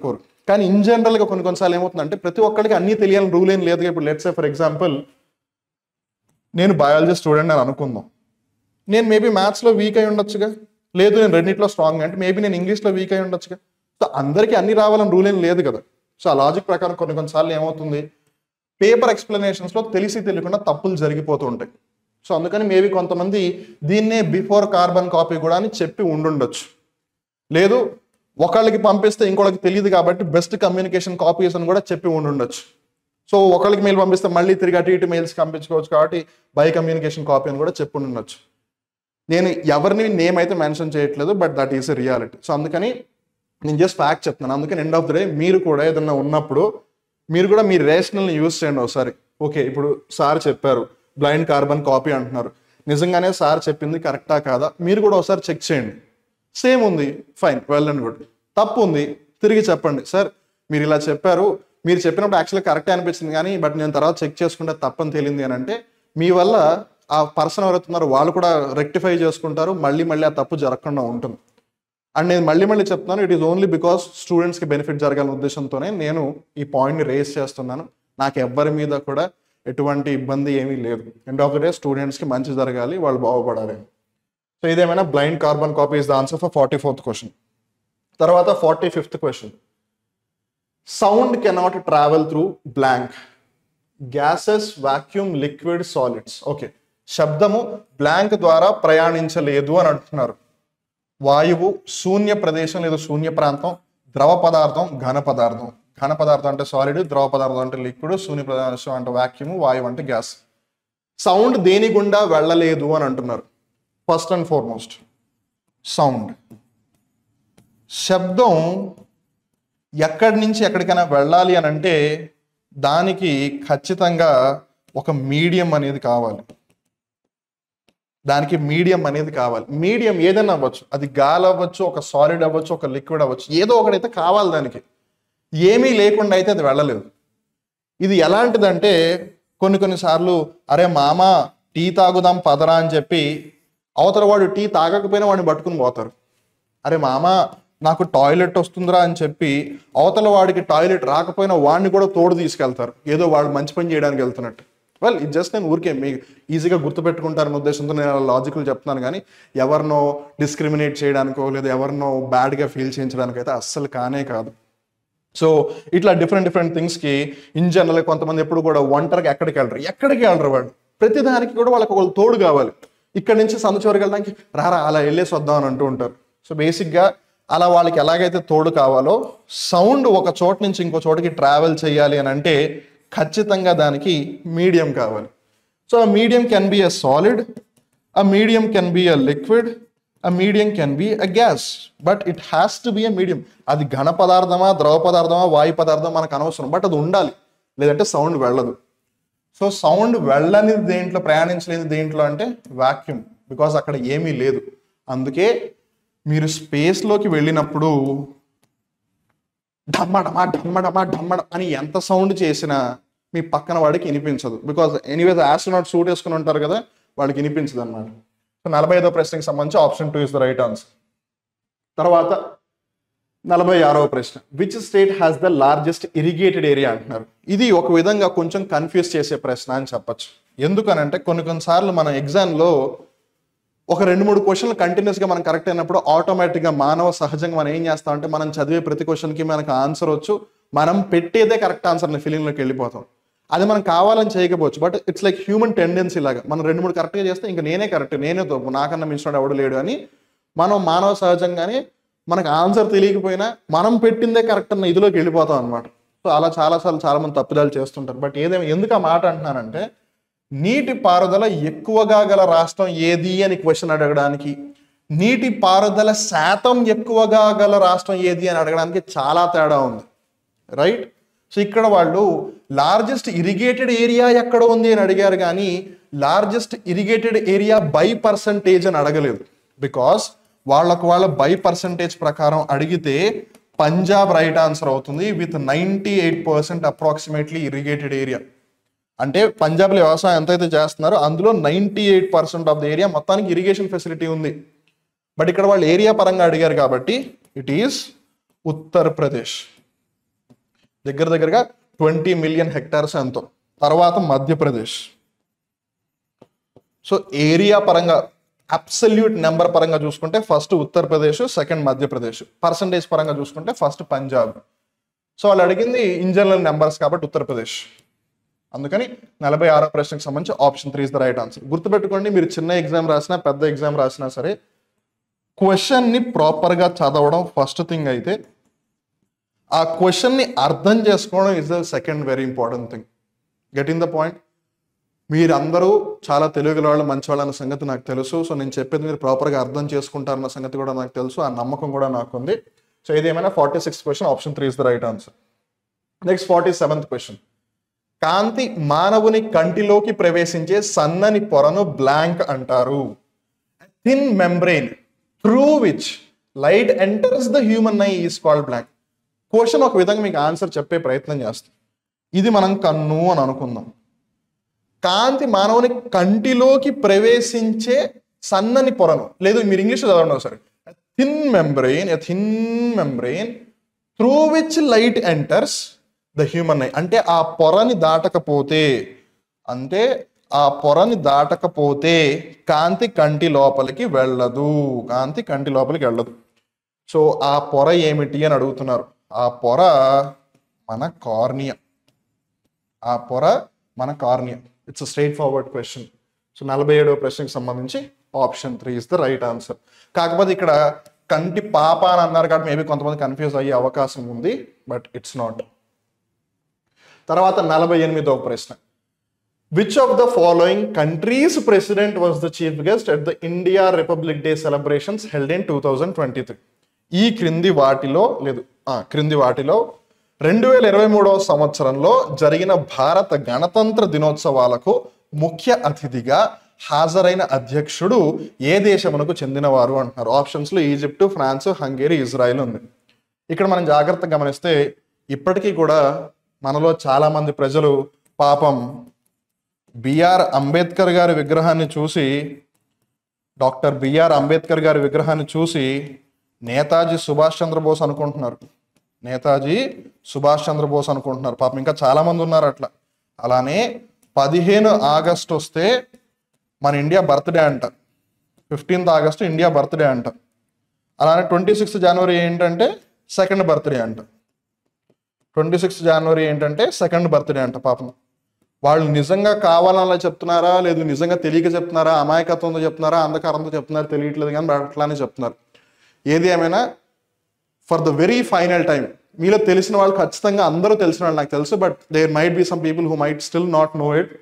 కానీ ఇన్ జనరల్గా కొన్ని కొన్నిసార్లు ఏమవుతుందంటే ప్రతి ఒక్కరికి అన్నీ తెలియాలని రూల్ ఏం లేదు ఇప్పుడు లెట్స్ ఫర్ ఎగ్జాంపుల్ నేను బయాలజీ స్టూడెంట్ అని అనుకుందాం నేను మేబీ మ్యాథ్స్లో వీక్ అయి ఉండొచ్చుగా లేదు నేను రెండింటిలో స్ట్రాంగ్ అంటే మేబీ నేను ఇంగ్లీష్లో వీక్ అయి ఉండొచ్చుగా సో అందరికీ అన్ని రావాలని రూల్ ఏం లేదు కదా సో ఆ లాజిక్ ప్రకారం కొన్ని కొన్నిసార్లు ఏమవుతుంది పేపర్ ఎక్స్ప్లెనేషన్స్లో తెలిసి తెలియకుండా తప్పులు జరిగిపోతూ ఉంటాయి సో అందుకని మేబీ కొంతమంది దీన్నే బిఫోర్ కార్బన్ కాపీ కూడా అని చెప్పి ఉండుండొచ్చు లేదు ఒకళ్ళకి పంపిస్తే ఇంకోళ్ళకి తెలియదు కాబట్టి బెస్ట్ కమ్యూనికేషన్ కాపీస్ అని కూడా చెప్పి ఉండుండొచ్చు సో ఒకళ్ళకి మెయిల్ పంపిస్తే మళ్ళీ తిరిగి అటు ఇటు మెయిల్స్ పంపించుకోవచ్చు కాబట్టి బై కమ్యూనికేషన్ కాపీ అని కూడా చెప్పి ఉండొచ్చు నేను ఎవరిని నేమ్ అయితే మెన్షన్ చేయట్లేదు but that is a reality so అందుకని నేను జస్ట్ ఫ్యాక్ట్ చెప్తున్నాను అందుకని ఎండ్ ఆఫ్ ద డే మీరు కూడా ఏదన్నా ఉన్నప్పుడు మీరు కూడా మీ రేషనల్ని యూజ్ చేయండి ఒకసారి ఓకే ఇప్పుడు సార్ చెప్పారు బ్లైండ్ కార్బన్ కాపీ అంటున్నారు నిజంగానే సార్ చెప్పింది కరెక్టా కాదా మీరు కూడా ఒకసారి చెక్ చేయండి సేమ్ ఉంది ఫైన్ వెల్ అండ్ గుడ్ తప్పు ఉంది తిరిగి చెప్పండి సార్ మీరు ఇలా చెప్పారు మీరు చెప్పినప్పుడు యాక్చువల్గా కరెక్టే అనిపించింది కానీ బట్ నేను తర్వాత చెక్ చేసుకుంటే తప్పని తేలింది అని అంటే మీ వల్ల ఆ పర్సన్ ఎవరైతున్నారో వాళ్ళు కూడా రెక్టిఫై చేసుకుంటారు మళ్ళీ మళ్ళీ ఆ తప్పు జరగకుండా ఉంటుంది అండ్ నేను మళ్ళీ మళ్ళీ చెప్తున్నాను ఇట్ ఈస్ ఓన్లీ బికాస్ స్టూడెంట్స్కి బెనిఫిట్ జరగాలనే ఉద్దేశంతోనే నేను ఈ పాయింట్ని రేస్ చేస్తున్నాను నాకు ఎవ్వరి మీద కూడా ఎటువంటి ఇబ్బంది ఏమీ లేదు ఎండ్ ఆఫ్ ద డే స్టూడెంట్స్కి మంచి జరగాలి వాళ్ళు బాగుపడాలి సో ఇదేమైనా blind carbon copy is the answer for forty fourth question తర్వాత forty fifth question sound cannot travel through blank gases vacuum liquid solids okay శబ్దము బ్లాంక్ ద్వారా ప్రయాణించలేదు అని అంటున్నారు వాయువు శూన్య ప్రదేశం లేదా శూన్య ప్రాంతం ద్రవ పదార్థం ఘన పదార్థం ఘన పదార్థం అంటే సాలిడ్ ద్రవ పదార్థం అంటే లిక్విడ్ శూన్య ప్రదేశం అంటే వాక్యూమ్ వాయువు అంటే గ్యాస్ సౌండ్ దేని గుండా వెళ్ళలేదు అని అంటున్నారు ఫస్ట్ అండ్ ఫార్మోస్ట్ సౌండ్ శబ్దం ఎక్కడి నుంచి ఎక్కడికైనా వెళ్ళాలి అని అంటే దానికి ఖచ్చితంగా ఒక మీడియం అనేది కావాలి దానికి మీడియం అనేది కావాలి మీడియం ఏదైనా అవ్వచ్చు అది గాలి అవ్వచ్చు ఒక సాలిడ్ అవ్వచ్చు ఒక లిక్విడ్ అవ్వచ్చు ఏదో ఒకటైతే కావాలి దానికి ఏమీ లేకుండా అయితే అది వెళ్ళలేదు ఇది ఎలాంటిదంటే కొన్ని కొన్నిసార్లు అరే మామ టీ తాగుదాం పదరా అని చెప్పి అవతల వాడు టీ తాగకపోయినా వాడిని పట్టుకుని పోతారు అరే మామ నాకు టాయిలెట్ వస్తుందిరా అని చెప్పి అవతల వాడికి టాయిలెట్ రాకపోయినా వాడిని కూడా తోడు తీసుకెళ్తారు ఏదో వాడు మంచి పని చేయడానికి వెళ్తున్నట్టు వెల్ ఇది జస్ట్ నేను ఊరికే మీకు ఈజీగా గుర్తుపెట్టుకుంటారనే ఉద్దేశంతో నేను లాజికల్ చెప్తున్నాను కానీ ఎవరినో డిస్క్రిమినేట్ చేయడానికో లేదా ఎవరినో బ్యాడ్గా ఫీల్ చేయించడానికో అయితే అస్సలు కానే కాదు సో ఇట్లా డిఫరెంట్ డిఫరెంట్ థింగ్స్కి ఇన్ జనరల్ కొంతమంది ఎప్పుడు కూడా ఒంటరిగా ఎక్కడికి వెళ్ళరు ఎక్కడికి వెళ్ళరు వాళ్ళు ప్రతి దానికి కూడా వాళ్ళకి ఒకళ్ళు తోడు కావాలి ఇక్కడ నుంచి సందు చివరికి వెళ్ళడానికి రారా అలా వెళ్ళేసి వద్దాం అని అంటూ ఉంటారు సో బేసిక్గా అలా వాళ్ళకి ఎలాగైతే తోడు కావాలో సౌండ్ ఒక చోట నుంచి ఇంకో చోటకి ట్రావెల్ చేయాలి అని అంటే ఖచ్చితంగా దానికి మీడియం కావాలి సో ఆ medium can be a solid a medium can be a liquid a medium can be a gas but it has to be a medium అది ఘన పదార్థమా ద్రవ పదార్థమా వాయు పదార్థం మనకు అనవసరం బట్ అది ఉండాలి లేదంటే సౌండ్ వెళ్ళదు సో సౌండ్ వెళ్ళని దేంట్లో ప్రయాణించలేని దేంట్లో అంటే వాక్యూమ్ బికాస్ అక్కడ ఏమీ లేదు అందుకే మీరు స్పేస్లోకి వెళ్ళినప్పుడు ఢమ్మడమా ఢమ్మడమా ఢమ్మడం అని ఎంత సౌండ్ చేసినా మీ పక్కన వాడికి వినిపించదు బికాస్ ఎనీవేస్ ఆస్ట్రోనాట్ సూట్ వేసుకుని ఉంటారు కదా వాడికి వినిపించదు అనమాట సో నలభై ఐదో ప్రశ్నకి సంబంధించి option two is the right answer తర్వాత నలభై ఆరవ ప్రశ్న which state has the largest irrigated area అంటున్నారు ఇది ఒక విధంగా కొంచెం కన్ఫ్యూజ్ చేసే ప్రశ్న అని చెప్పచ్చు ఎందుకనంటే కొన్ని కొన్నిసార్లు మన ఎగ్జామ్లో ఒక రెండు మూడు క్వశ్చన్లు కంటిన్యూస్గా మనం కరెక్ట్ అయినప్పుడు ఆటోమేటిక్గా మానవ సహజంగా మనం ఏం చేస్తామంటే మనం చదివే ప్రతి క్వశ్చన్కి మనకు ఆన్సర్ వచ్చు మనం పెట్టేదే కరెక్ట్ ఆన్సర్ని ఫీలింగ్లోకి వెళ్ళిపోతాం అది మనం కావాలని చేయకపోవచ్చు but it's like human tendency లాగా మనం రెండు మూడు కరెక్ట్గా చేస్తే ఇంకా నేనే కరెక్ట్ నేనే తప్పు నాకన్నా మించిన ఎవడు లేడు అని మనం మానవ సహజంగానే మనకు ఆన్సర్ తెలియకపోయినా మనం పెట్టిందే కరెక్ట్ అన్న ఇదిలోకి వెళ్ళిపోతాం అనమాట సో అలా చాలాసార్లు చాలా మంది తప్పిదాలు చేస్తుంటారు బట్ ఏదేమో ఎందుకు ఆ మాట అంటున్నానంటే నీటి పారుదల ఎక్కువగా గల రాష్ట్రం ఏది అని క్వశ్చన్ అడగడానికి నీటి పారుదల శాతం ఎక్కువగా గల రాష్ట్రం ఏది అని అడగడానికి చాలా తేడా ఉంది రైట్ సో ఇక్కడ వాళ్ళు లార్జెస్ట్ ఇరిగేటెడ్ ఏరియా ఎక్కడ ఉంది అని అడిగారు కానీ largest irrigated area by percentage అని అడగలేదు బికాస్ వాళ్ళకు వాళ్ళ బై పర్సంటేజ్ ప్రకారం అడిగితే పంజాబ్ రైట్ ఆన్సర్ అవుతుంది with ninety eight percent approximately irrigated area అంటే పంజాబ్లో వ్యవసాయం ఎంతైతే చేస్తున్నారో అందులో ninety eight percent of the area మొత్తానికి ఇరిగేషన్ ఫెసిలిటీ ఉంది బట్ ఇక్కడ వాళ్ళు ఏరియా పరంగా అడిగారు కాబట్టి ఇట్ ఈస్ ఉత్తరప్రదేశ్ దగ్గర దగ్గరగా ట్వంటీ మిలియన్ హెక్టార్స్ ఎంతో తర్వాత మధ్యప్రదేశ్ సో ఏరియా పరంగా అబ్సల్యూట్ నెంబర్ పరంగా చూసుకుంటే first Uttar Pradesh second Madhya Pradesh percentage పరంగా చూసుకుంటే ఫస్ట్ పంజాబ్ సో వాళ్ళు అడిగింది ఇన్ జనరల్ నెంబర్స్ కాబట్టి ఉత్తరప్రదేశ్ అందుకని నలభై ఆరో ప్రశ్నకు సంబంధించి option three is the right answer గుర్తుపెట్టుకోండి మీరు చిన్న ఎగ్జామ్ రాసినా పెద్ద ఎగ్జామ్ రాసినా సరే క్వశ్చన్ని ప్రాపర్గా చదవడం ఫస్ట్ థింగ్ అయితే ఆ క్వశ్చన్ని అర్థం చేసుకోవడం is the second very important thing get in the point మీరందరూ చాలా తెలుగు వాళ్ళు మంచి వాళ్ళు అన్న సంగతి నాకు తెలుసు సో నేను చెప్పేది మీరు ప్రాపర్గా అర్థం చేసుకుంటారన్న సంగతి కూడా నాకు తెలుసు ఆ నమ్మకం కూడా నాకు ఉంది సో ఇదేమైనా forty six question option three is the right answer next forty seventh question కాంతి మానవుని కంటిలోకి ప్రవేశించే సన్నని పొరను బ్లాంక్ అంటారు thin membrane through which light enters the human eye is called blank question ఒక విధంగా మీకు ఆన్సర్ చెప్పే ప్రయత్నం చేస్తాం ఇది మనం కన్ను అని అనుకుందాం కాంతి మానవుని కంటిలోకి ప్రవేశించే సన్నని పొరను లేదు మీరు ఇంగ్లీష్లో చదవండి ఒకసారి thin membrane a thin membrane through which light enters the human eye అంటే ఆ పొరని దాటకపోతే అంటే ఆ పొరని దాటకపోతే కాంతి కంటి లోపలికి వెళ్ళదు కాంతి కంటి లోపలికి వెళ్ళదు సో ఆ పొర ఏమిటి అని అడుగుతున్నారు ఆ పొర మన కార్నియా ఆ పొర మన cornea it's straight forward question so నలభై ఏడవ ప్రశ్నకి సంబంధించి option three is the right answer కాకపోతే ఇక్కడ కంటి పాప అని అన్నారు కాబట్టి మేబీ కొంతమంది కన్ఫ్యూజ్ అయ్యే అవకాశం ఉంది బట్ ఇట్స్ నాట్ తర్వాత నలభై ఎనిమిదవ ప్రశ్న which of the following countries president was the chief guest at the India republic day celebrations held in two thousand twenty three ఈ క్రింది వాటిలో లేదు ఆ, క్రింది వాటిలో రెండు వేల ఇరవై మూడవ సంవత్సరంలో జరిగిన భారత గణతంత్ర దినోత్సవాలకు ముఖ్య అతిథిగా హాజరైన అధ్యక్షుడు ఏ దేశమునకు చెందినవారు అంటున్నారు ఆప్షన్స్లో ఈజిప్ట్ ఫ్రాన్స్ హంగేరీ ఇజ్రాయెల్ ఉంది ఇక్కడ మనం జాగ్రత్తగా గమనిస్తే ఇప్పటికీ కూడా మనలో చాలా మంది ప్రజలు పాపం బిఆర్ అంబేద్కర్ గారి విగ్రహాన్ని చూసి డాక్టర్ బిఆర్ అంబేద్కర్ గారి విగ్రహాన్ని చూసి నేతాజీ సుభాష్ చంద్రబోస్ అనుకుంటున్నారు నేతాజీ సుభాష్ చంద్రబోస్ అనుకుంటున్నారు పాపం ఇంకా చాలా మంది ఉన్నారు అట్లా అలానే పదిహేను ఆగస్ట్ వస్తే మన ఇండియా బర్త్డే అంట ఫిఫ్టీన్త్ ఆగస్ట్ ఇండియా బర్త్డే అంట అలానే ట్వంటీ సిక్స్త్ జనవరి ఏంటంటే సెకండ్ బర్త్డే అంట ట్వంటీ సిక్స్త్ జనవరి ఏంటంటే సెకండ్ బర్త్డే అంట పాపం వాళ్ళు నిజంగా కావాలలా చెప్తున్నారా లేదు నిజంగా తెలియక చెప్తున్నారా అమాయకత్వంతో చెప్తున్నారా అంధకారంతో చెప్తున్నారు తెలియట్లేదు కానీ అట్లానే చెప్తున్నారు ఏది ఏమైనా for the very final time మీలో తెలిసిన వాళ్ళు ఖచ్చితంగా అందరూ తెలిసిన వాళ్ళు నాకు తెలుసు but there might be some people who might still not know it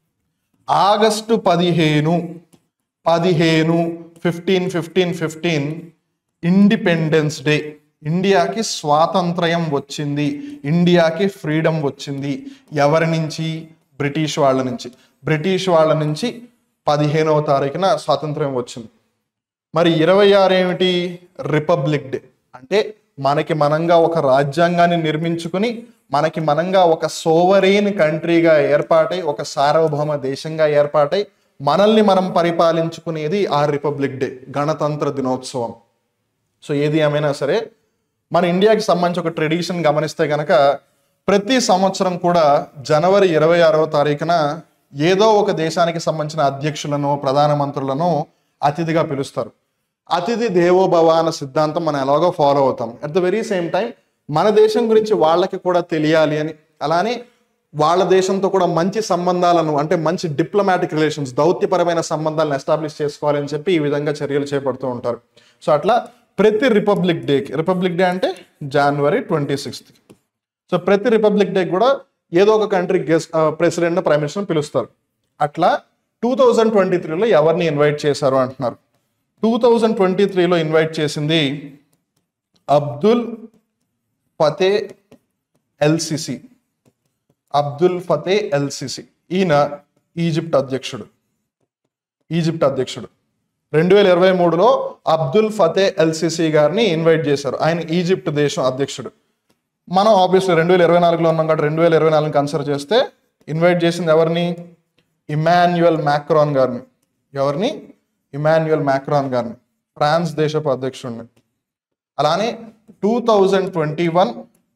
August పదిహేను పదిహేను fifteen fifteen fifteen independence day ఇండియాకి స్వాతంత్రయం వచ్చింది ఇండియాకి ఫ్రీడమ్ వచ్చింది ఎవరి నుంచి బ్రిటిష్ వాళ్ళ నుంచి బ్రిటిష్ వాళ్ళ నుంచి పదిహేనవ తారీఖున స్వాతంత్రయం వచ్చింది మరి ఇరవై ఆరు ఏమిటి రిపబ్లిక్ డే అంటే మనకి మనంగా ఒక రాజ్యాంగాన్ని నిర్మించుకుని మనకి మనంగా ఒక సోవరేన్ కంట్రీగా ఏర్పాటై ఒక సార్వభౌమ దేశంగా ఏర్పాటై మనల్ని మనం పరిపాలించుకునేది ఆ రిపబ్లిక్ డే గణతంత్ర దినోత్సవం సో ఏది ఏమైనా సరే మన ఇండియాకి సంబంధించి ఒక ట్రెడిషన్ గమనిస్తే గనక ప్రతి సంవత్సరం కూడా జనవరి ఇరవై ఆరవ తారీఖున ఏదో ఒక దేశానికి సంబంధించిన అధ్యక్షులను ప్రధానమంత్రులను అతిథిగా పిలుస్తారు అతిథి దేవోభవ అన్న సిద్ధాంతం మనం ఎలాగో ఫాలో అవుతాం at the very same time మన దేశం గురించి వాళ్ళకి కూడా తెలియాలి అని అలానే వాళ్ళ దేశంతో కూడా మంచి సంబంధాలను అంటే మంచి డిప్లొమాటిక్ రిలేషన్స్ దౌత్యపరమైన సంబంధాలను ఎస్టాబ్లిష్ చేసుకోవాలి అని చెప్పి ఈ విధంగా చర్యలు చేపడుతూ ఉంటారు సో అట్లా ప్రతి రిపబ్లిక్ డేకి రిపబ్లిక్ డే అంటే జనవరి ట్వంటీ సిక్స్త్ సో ప్రతి రిపబ్లిక్ డే కూడా ఏదో ఒక country guest president prime minister పిలుస్తారు అట్లా టూ థౌజండ్ ట్వంటీ త్రీలో ఎవరిని ఇన్వైట్ చేశారు అంటున్నారు టూ థౌజండ్ ట్వంటీ త్రీలో ఇన్వైట్ చేసింది Abdel Fattah el Sisi Abdel Fattah el Sisi ఈయన ఈజిప్ట్ అధ్యక్షుడు ఈజిప్ట్ అధ్యక్షుడు రెండు వేల ఇరవై మూడులో అబ్దుల్ ఫతే ఎల్సిసి గారిని ఇన్వైట్ చేశారు ఆయన ఈజిప్ట్ దేశం అధ్యక్షుడు మనం ఆబ్వియస్లీ రెండు వేల ఇరవై నాలుగులో ఉన్నాం కాబట్టి రెండు వేల ఇరవై నాలుగుని కన్సిడర్ చేస్తే ఇన్వైట్ చేసింది ఎవరిని ఇమాన్యుయల్ మ్యాక్రాన్ గారిని ఎవరిని ఇమాన్యుయల్ మ్యాక్రాన్ గారిని ఫ్రాన్స్ దేశపు అధ్యక్షుడిని అలానే two thousand twenty one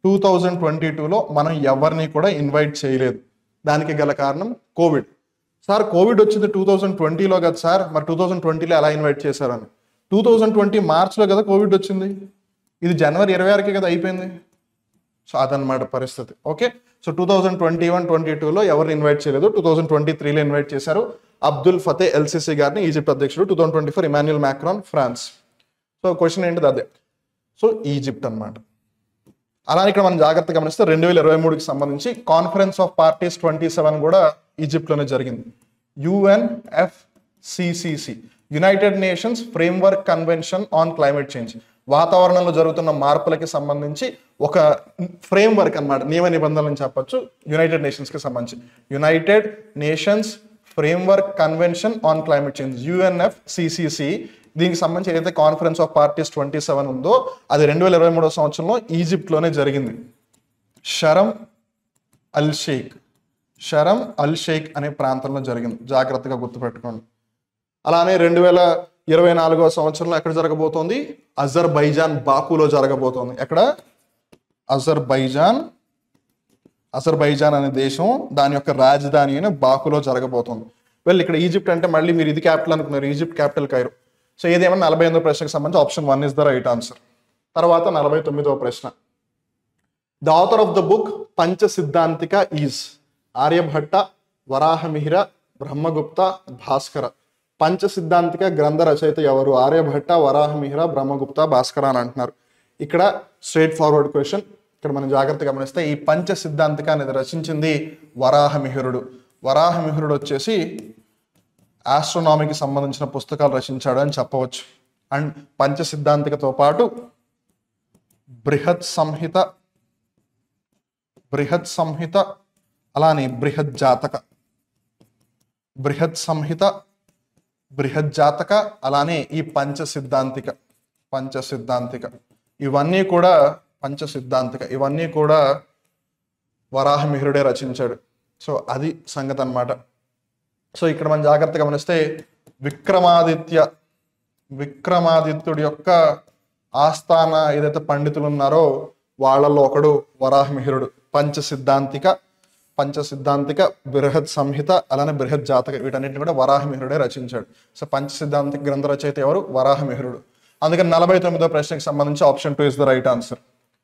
two thousand twenty టూలో మనం ఎవరిని కూడా ఇన్వైట్ చేయలేదు దానికి గల కారణం కోవిడ్ సార్ కోవిడ్ వచ్చింది టూ థౌజండ్ ట్వంటీలో కదా సార్ మరి టూ థౌజండ్ ట్వంటీలో ఎలా ఇన్వైట్ చేశారని టూ థౌజండ్ ట్వంటీ మార్చ్లో కదా కోవిడ్ వచ్చింది ఇది జనవరి ఇరవై ఆరుకే కదా అయిపోయింది సో అదనమాట పరిస్థితి okay so two thousand twenty one twenty టూలో ఎవరిని ఇన్వైట్ చేయలేదు టూ థౌజండ్ ట్వంటీ త్రీలో ఇన్వైట్ చేశారు అబ్దుల్ ఫతే ఎల్సిసి గారిని ఈజిప్ట్ అధ్యక్షుడు two thousand twenty four Emmanuel Macron France so question ఏంటిది అదే సో ఈజిప్ట్ అన్నమాట అలానే ఇక్కడ మనం జాగ్రత్తగా గమనిస్తే రెండు వేల ఇరవై మూడుకి సంబంధించి conference of parties twenty seven కూడా ఈజిప్ట్లోనే జరిగింది UNFCCC united nations framework convention on climate change వాతావరణంలో జరుగుతున్న మార్పులకి సంబంధించి ఒక ఫ్రేమ్వర్క్ అన్నమాట నియమ నిబంధనలు చెప్పొచ్చు యునైటెడ్ నేషన్స్కి సంబంధించి united nations framework convention on climate change UNFCCC దీనికి సంబంధించి ఏదైతే conference of parties twenty seven ఉందో అది రెండు వేల ఇరవై మూడో సంవత్సరంలో ఈజిప్ట్లోనే జరిగింది షరం అల్ షేక్ షరం అల్ షేక్ అనే ప్రాంతంలో జరిగింది జాగ్రత్తగా గుర్తుపెట్టుకోండి అలానే రెండు వేల ఇరవై నాలుగో సంవత్సరంలో ఎక్కడ జరగబోతోంది అజర్ బైజాన్ బాకులో జరగబోతోంది ఎక్కడ అజర్ బైజాన్ అజర్బైజాన్ అనే దేశం దాని యొక్క రాజధాని అయిన బాకులో జరగబోతోంది వెళ్ళి ఇక్కడ ఈజిప్ట్ అంటే మళ్ళీ మీరు ఇది క్యాపిటల్ అనుకున్నారు ఈజిప్ట్ క్యాపిటల్ కైరో సో ఏదేమన్నా నలభై ఎనిమిదో ప్రశ్నకు సంబంధించి option one is the right answer తర్వాత నలభై తొమ్మిదవ ప్రశ్న the author of the book Pancha Siddhantika is Aryabhata Varahamihira Brahmagupta Bhaskara Pancha Siddhantika గ్రంథ రచయిత ఎవరు ఆర్యభట్ట వరాహమిహిర బ్రహ్మగుప్త భాస్కర అని అంటున్నారు ఇక్కడ స్ట్రేట్ ఫార్వర్డ్ క్వశ్చన్ ఇక్కడ మనం జాగ్రత్తగా గమనిస్తే ఈ పంచ సిద్ధాంతిక అనేది రచించింది వరాహమిహిరుడు వరాహమిహిరుడు వచ్చేసి ఆస్ట్రోనామీకి సంబంధించిన పుస్తకాలు రచించాడు అని చెప్పవచ్చు అండ్ పంచ సిద్ధాంతికతో పాటు బృహత్ సంహిత బృహత్ సంహిత అలానే బృహత్ జాతక బృహత్ సంహిత బృహత్ జాతక అలానే ఈ పంచ సిద్ధాంతిక పంచ సిద్ధాంతిక ఇవన్నీ కూడా పంచ సిద్ధాంతిక ఇవన్నీ కూడా వరాహమిహిరుడే రచించాడు సో అది సంగతి అన్నమాట సో ఇక్కడ మనం జాగ్రత్తగా గమనిస్తే విక్రమాదిత్య విక్రమాదిత్యుడి యొక్క ఆస్థాన ఏదైతే పండితులు ఉన్నారో వాళ్ళల్లో ఒకడు వరాహమిహిరుడు పంచ సిద్ధాంతిక పంచ సిద్ధాంతిక బృహత్ సంహిత అలానే బృహత్ జాతక వీటన్నిటిని కూడా వరాహమిహిరుడే రచించాడు సో పంచ సిద్ధాంతిక గ్రంథ రచయిత ఎవరు వరాహమిహిరుడు అందుకని నలభై తొమ్మిదో ప్రశ్నకి సంబంధించి option two is the right answer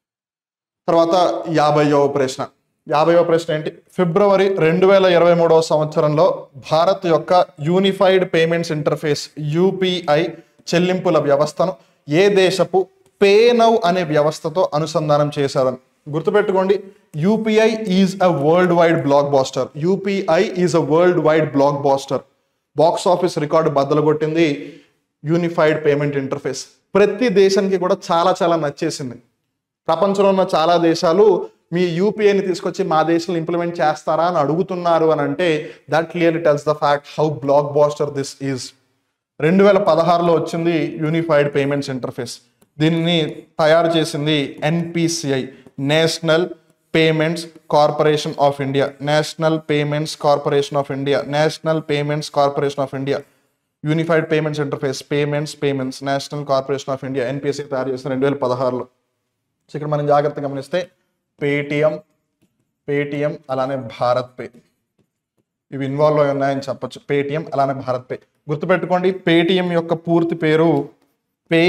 తర్వాత యాభైవ ప్రశ్న యాభైవ ప్రశ్న ఏంటి ఫిబ్రవరి రెండు వేల ఇరవై మూడవ సంవత్సరంలో భారత్ యొక్క యూనిఫైడ్ పేమెంట్స్ ఇంటర్ఫేస్ యూపీఐ చెల్లింపుల వ్యవస్థను ఏ దేశపు పేనవ్ అనే వ్యవస్థతో అనుసంధానం చేశారని గుర్తుపెట్టుకోండి UPI is a world wide blockbuster UPI is a world wide blockbuster box office record బద్దలు కొట్టింది యూనిఫైడ్ పేమెంట్ ఇంటర్ఫేస్ ప్రతి దేశానికి కూడా చాలా చాలా నచ్చేసింది ప్రపంచంలో ఉన్న చాలా దేశాలు మీ యూపీఐని తీసుకొచ్చి మా దేశంలో ఇంప్లిమెంట్ చేస్తారా అని అడుగుతున్నారు అని అంటే that clearly tells the fact how blockbuster this is రెండు వేల పదహారులో వచ్చింది యూనిఫైడ్ పేమెంట్స్ ఇంటర్ఫేస్ దీన్ని తయారు చేసింది NPCI national payments corporation of India national payments corporation of India national payments corporation of India unified payments interface payments payments national corporation of India NPSC తయారు చేసిన రెండు వేల పదహారులో సో ఇక్కడ మనం జాగ్రత్తగా గమనిస్తే పేటిఎం పేటిఎం అలానే భారత్ పే ఇవి ఇన్వాల్వ్ అయి ఉన్నాయని చెప్పొచ్చు పేటిఎం అలానే భారత్ పే గుర్తుపెట్టుకోండి పేటిఎం యొక్క పూర్తి పేరు పే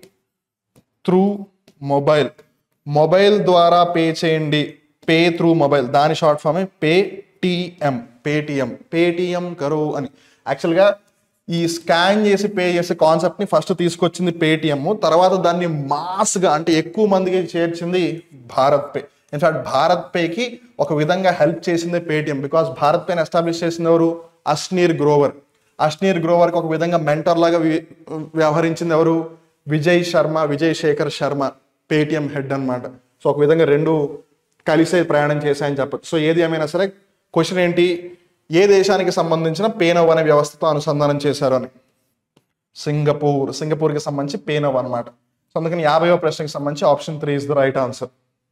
త్రూ మొబైల్ మొబైల్ ద్వారా పే చేయండి పే త్రూ మొబైల్ దాని short form Paytm Paytm Paytm కరో అని యాక్చువల్గా ఈ స్కాన్ చేసి పే చేసే కాన్సెప్ట్ ని ఫస్ట్ తీసుకొచ్చింది పేటిఎం తర్వాత దాన్ని మాస్గా అంటే ఎక్కువ మందికి చేర్చింది భారత్ పే ఇన్ఫాక్ట్ భారత్ పేకి ఒక విధంగా హెల్ప్ చేసింది పేటిఎం బికాస్ భారత్ పేని ఎస్టాబ్లిష్ చేసింది ఎవరు అష్నీర్ గ్రోవర్ అష్నీర్ గ్రోవర్కి ఒక విధంగా మెంటర్ లాగా వి- వ్యవహరించింది ఎవరు విజయ్ శర్మ విజయ్ శేఖర్ శర్మ పేటిఎం హెడ్ అన్నమాట సో ఒక విధంగా రెండు కలిసే ప్రయాణం చేశాయని చెప్పచ్చు సో ఏది ఏమైనా సరే క్వశ్చన్ ఏంటి ఏ దేశానికి సంబంధించిన పేనవ్ అనే వ్యవస్థతో అనుసంధానం చేశారు అని సింగపూర్ సింగపూర్కి సంబంధించి పేనవ్ అన్నమాట సో అందుకని యాభైవ ప్రశ్నకి సంబంధించి option three is the right answer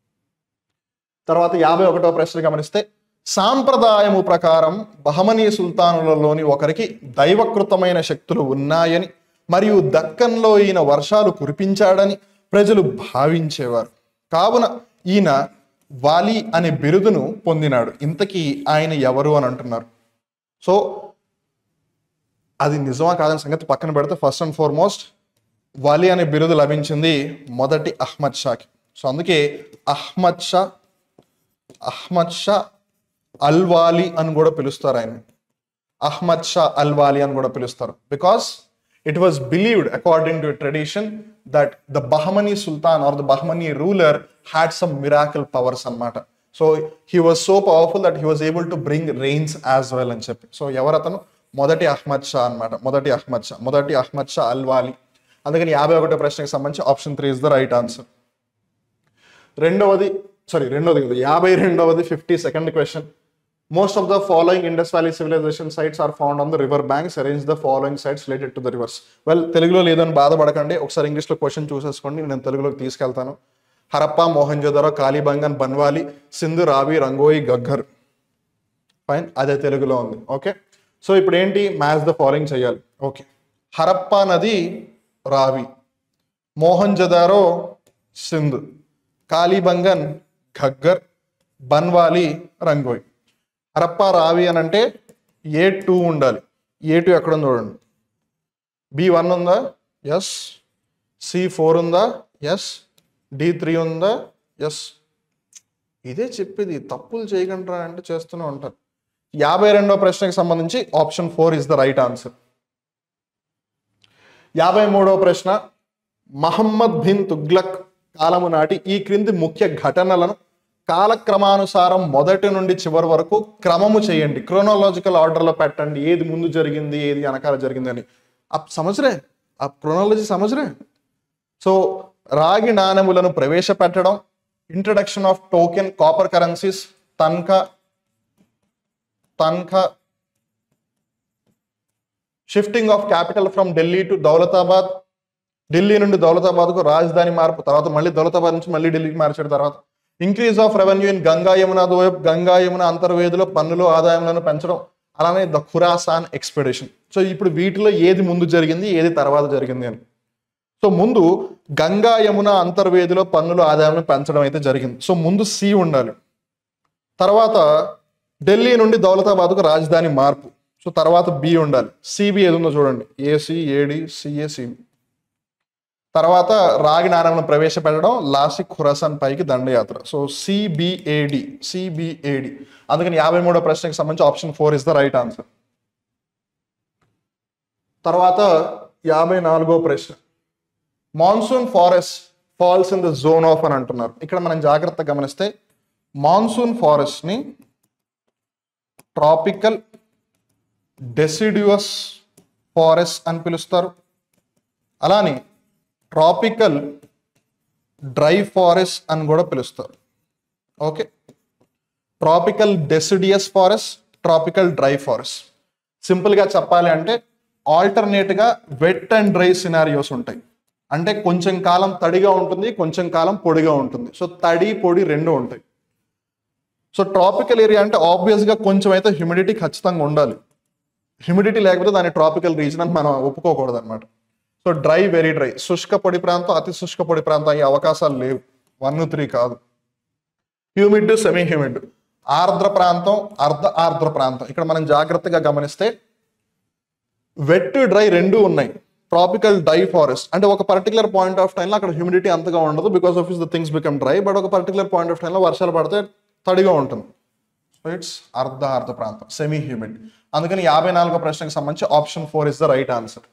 తర్వాత యాభై ఒకటో ప్రశ్న గమనిస్తే సాంప్రదాయము ప్రకారం బహమనీ సుల్తానులలోని ఒకరికి దైవకృతమైన శక్తులు ఉన్నాయని మరియు దక్కన్లో ఈయన వర్షాలు కురిపించాడని ప్రజలు భావించేవారు కావున ఈయన వాలి అనే బిరుదును పొందినాడు ఇంతకీ ఆయన ఎవరు అని అంటున్నారు సో అది నిజమా కాదని సంగతి పక్కన పెడితే ఫస్ట్ అండ్ ఫార్మోస్ట్ వాలి అనే బిరుదు లభించింది మొదటి అహ్మద్ షాకి సో అందుకే అహ్మద్ షా అహ్మద్ షా అల్వాలి అని కూడా పిలుస్తారు ఆయన అహ్మద్ షా అల్వాలి అని కూడా పిలుస్తారు because it was believed according to tradition that the Bahmani sultan or the Bahmani ruler had some miracle powers అన్నమాట so he was so powerful that he was able to bring rains as well అని చెప్పి so ఎవరతను మొదటి అహ్మద్ షా అన్నమాట మొదటి అహ్మద్ షా మొదటి అహ్మద్ షా అల్వాలి అందుకని యాభై ఒకటో ప్రశ్నకి సంబంధించి option three is the right answer రెండవది సారీ రెండవది కాదు యాభై రెండవది fifty second question most of the following Indus valley civilization sites are found on the river banks arrange the following sites related to the rivers well తెలుగులో లేదని బాధపడకండి ఒకసారి ఇంగ్లీష్లో క్వశ్చన్ చూసేసుకోండి నేను తెలుగులోకి తీసుకెళ్తాను హరప్ప మోహంజోదరో కాళీబంగన్ బన్వాలి సింధు రావి రంగోయి గగ్గర్ ఫైన్ అదే తెలుగులో ఉంది ఓకే సో ఇప్పుడు ఏంటి మ్యాచ్ ద ఫాలోయింగ్ చేయాలి ఓకే హరప్ప నది రావి మోహంజదారో సింధు కాళీబంగన్ ఘగ్గర్ బన్వాలి రంగోయ్ హరప్ప రావి అని అంటే ఏ టూ ఉండాలి ఏ టూ ఎక్కడ ఉందో చూడండి బి వన్ ఉందా ఎస్ సి ఫోర్ ఉందా ఎస్ డి త్రీ ఉందా ఎస్ ఇదే చెప్పేది తప్పులు చేయకుండా అంటే చేస్తూనే ఉంటారు యాభై రెండో ప్రశ్నకి సంబంధించి option four is the right answer యాభై మూడవ ప్రశ్న మహమ్మద్ బిన్ తుగ్లక్ కాలము నాటి ఈ క్రింది ముఖ్య ఘటనలను కాలక్రమానుసారం మొదటి నుండి చివరి వరకు క్రమము చేయండి క్రోనాలజికల్ ఆర్డర్లో పెట్టండి ఏది ముందు జరిగింది ఏది వెనకాల జరిగింది అని అప్ సమజ్రే ఆ క్రోనాలజీ సమజ్రే సో రాగి నాణెములను ప్రవేశపెట్టడం introduction of token copper currencies tanka tanka shifting of capital from Delhi to Daulatabad Delhi నుండి దౌలతాబాద్కు రాజధాని మార్పు తర్వాత మళ్ళీ దౌలతాబాద్ నుంచి మళ్ళీ ఢిల్లీకి మార్చాడు తర్వాత increase of revenue in Ganga Yamuna doab Ganga Yamuna అంతర్వేదిలో పన్నులు ఆదాయములను పెంచడం అలానే ద ఖురాసాన్ ఎక్స్పెడిషన్ సో ఇప్పుడు వీటిలో ఏది ముందు జరిగింది ఏది తర్వాత జరిగింది అని సో ముందు గంగా యమున అంతర్వేదిలో పన్నుల ఆదాయాలను పెంచడం అయితే జరిగింది సో ముందు సి ఉండాలి తర్వాత ఢిల్లీ నుండి దౌలతాబాద్కు రాజధాని మార్పు సో తర్వాత బి ఉండాలి సిబి ఏది ఉందో చూడండి ఏసి ఏడి సిఏ సిబి తర్వాత రాగి నాణ్యమును ప్రవేశపెట్టడం లాసిక్ ఖురాసాన్ పైకి దండయాత్ర సో సిబిఏడి సిబిఏడి అందుకని యాభై మూడో ప్రశ్నకి సంబంధించి option four is the right answer తర్వాత యాభై నాలుగో ప్రశ్న monsoon forest falls in the zone of అని అంటున్నారు ఇక్కడ మనం జాగ్రత్తగా గమనిస్తే మాన్సూన్ ఫారెస్ట్ ని ట్రాపికల్ డెసిడ్యువస్ ఫారెస్ట్ అని పిలుస్తారు అలానే ట్రాపికల్ డ్రై ఫారెస్ట్ అని కూడా పిలుస్తారు okay tropical deciduous forest tropical dry forest సింపుల్గా చెప్పాలి అంటే ఆల్టర్నేట్గా వెట్ అండ్ డ్రై సినారియోస్ ఉంటాయి అంటే కొంచెం కాలం తడిగా ఉంటుంది కొంచెం కాలం పొడిగా ఉంటుంది సో తడి పొడి రెండు ఉంటాయి సో ట్రాపికల్ ఏరియా అంటే ఆబ్వియస్గా కొంచెం అయితే హ్యూమిడిటీ ఖచ్చితంగా ఉండాలి హ్యూమిడిటీ లేకపోతే దాన్ని ట్రాపికల్ రీజన్ అని మనం ఒప్పుకోకూడదు అనమాట సో డ్రై వెరీ డ్రై శుష్క పొడి ప్రాంతం అతి శుష్క పొడి ప్రాంతం అయ్యే అవకాశాలు లేవు వన్ త్రీ కాదు హ్యూమిడ్ సెమీ హ్యూమిడ్ ఆర్ద్ర ప్రాంతం అర్ధ ఆర్ద్ర ప్రాంతం ఇక్కడ మనం జాగ్రత్తగా గమనిస్తే వెట్ డ్రై రెండు ఉన్నాయి ట్రాపికల్ డై ఫారెస్ట్ అంటే ఒక పర్టికులర్ పాయింట్ ఆఫ్ టైంలో అక్కడ హ్యూమిడిటీ అంతగా ఉండదు because of is the things become dry but ఒక పర్టికులర్ పాయింట్ ఆఫ్ టైంలో వర్షాలు పడితే తడిగా ఉంటుంది సో ఇట్స్ అర్ధ అర్ధ ప్రాంతం సెమీ హ్యూమిడ్ అందుకని యాభై నాలుగో ప్రశ్నకు సంబంధించి option four is the right answer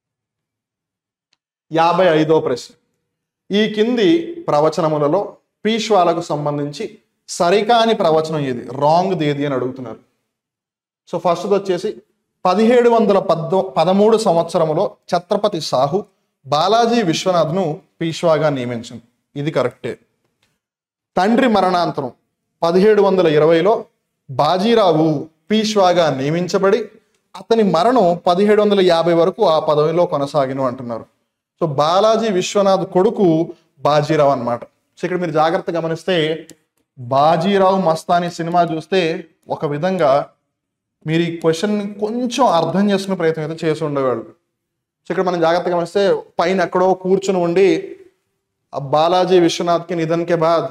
యాభై ఐదో ప్రశ్న ఈ కింది ప్రవచనములలో పీష్వాలకు సంబంధించి సరికాని ప్రవచనం ఏది రాంగ్ ఏది అని అడుగుతున్నారు సో ఫస్ట్ వచ్చేసి పదిహేడు వందల పద్దో పదమూడు సంవత్సరములో ఛత్రపతి సాహు బాలాజీ విశ్వనాథ్ను పీష్వాగా నియమించింది ఇది కరెక్టే తండ్రి మరణాంతరం పదిహేడు వందల ఇరవైలో బాజీరావు పీష్వాగా నియమించబడి అతని మరణం పదిహేడు వందల యాభై వరకు ఆ పదవిలో కొనసాగిను అంటున్నారు సో బాలాజీ విశ్వనాథ్ కొడుకు బాజీరావు అన్నమాట సో ఇక్కడ మీరు జాగ్రత్త గమనిస్తే బాజీరావు మస్తాని సినిమా చూస్తే ఒక విధంగా మీరు ఈ క్వశ్చన్ కొంచెం అర్థం చేసుకునే ప్రయత్నం అయితే చేసి ఉండేవాళ్ళు సో ఇక్కడ మనం జాగ్రత్తగా గమనిస్తే పైన ఎక్కడో కూర్చుని ఉండి ఆ బాలాజీ విశ్వనాథ్ కి నిధన్ కే బాద్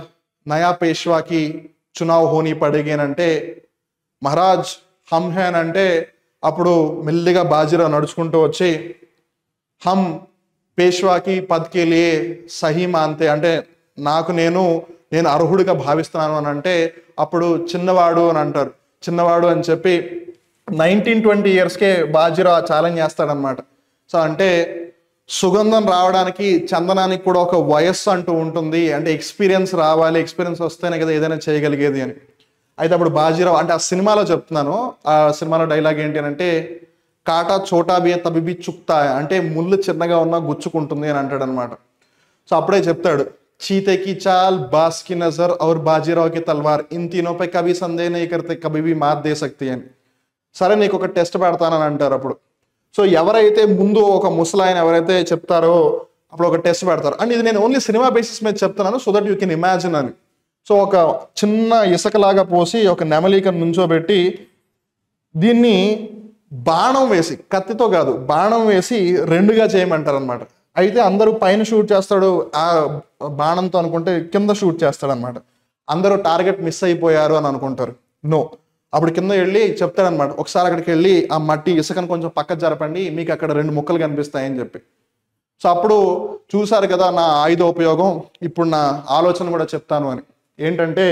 నయా పేష్వాకి చునావ్ హోనీ పడేగి అని అంటే మహారాజ్ హమ్ హే అని అంటే అప్పుడు మెల్లిగా బాజీరావు నడుచుకుంటూ వచ్చి హమ్ పేష్వాకి పద్కే లియే సహీ మాంతే అంటే నాకు నేను నేను అర్హుడిగా భావిస్తున్నాను అని అంటే అప్పుడు చిన్నవాడు అని అంటారు చిన్నవాడు అని చెప్పి నైన్టీన్ ట్వంటీ ఇయర్స్కే బాజీరావు ఛాలెంజ్ చేస్తాడనమాట సో అంటే సుగంధం రావడానికి చందనానికి కూడా ఒక వయస్సు అంటూ ఉంటుంది అంటే ఎక్స్పీరియన్స్ రావాలి ఎక్స్పీరియన్స్ వస్తేనే కదా ఏదైనా చేయగలిగేది అని అయితే అప్పుడు బాజీరావు అంటే ఆ సినిమాలో చెప్తున్నాను ఆ సినిమాలో డైలాగ్ ఏంటి అని అంటే కాటా చోటా బి తబిబి చుక్తా అంటే ముళ్ళు చిన్నగా ఉన్నా గుచ్చుకుంటుంది అని అంటాడు అనమాట సో అప్పుడే చెప్తాడు చీతే కి చాల్ బాస్ కి నజర్ और బాజీరావు కి తల్వార్ ఇన్ తీనో పై కభీ సందేహ नहीं करते कभी भी मात दे सकती అని సరే నీకు ఒక టెస్ట్ పెడతానని అంటారు అప్పుడు సో ఎవరైతే ముందు ఒక ముసలాయన ఎవరైతే చెప్తారో అప్పుడు ఒక టెస్ట్ పెడతారు అండ్ ఇది నేను ఓన్లీ సినిమా బేసిస్ మీద చెప్తున్నాను so that you can imagine అని సో ఒక చిన్న ఇసుకలాగా పోసి ఒక నెమలికను నుంచోబెట్టి దీన్ని బాణం వేసి కత్తితో కాదు బాణం వేసి రెండుగా చేయమంటారు అనమాట అయితే అందరూ పైన షూట్ చేస్తాడు ఆ బాణంతో అనుకుంటే కింద షూట్ చేస్తాడు అనమాట అందరూ టార్గెట్ మిస్ అయిపోయారు అని అనుకుంటారు నో అప్పుడు కింద వెళ్ళి చెప్తాడనమాట ఒకసారి అక్కడికి వెళ్ళి ఆ మట్టి ఇసుకను కొంచెం పక్క జరపండి మీకు అక్కడ రెండు ముక్కలు కనిపిస్తాయని చెప్పి సో అప్పుడు చూసారు కదా నా ఆయుధ ఉపయోగం ఇప్పుడు నా ఆలోచన కూడా చెప్తాను అని ఏంటంటే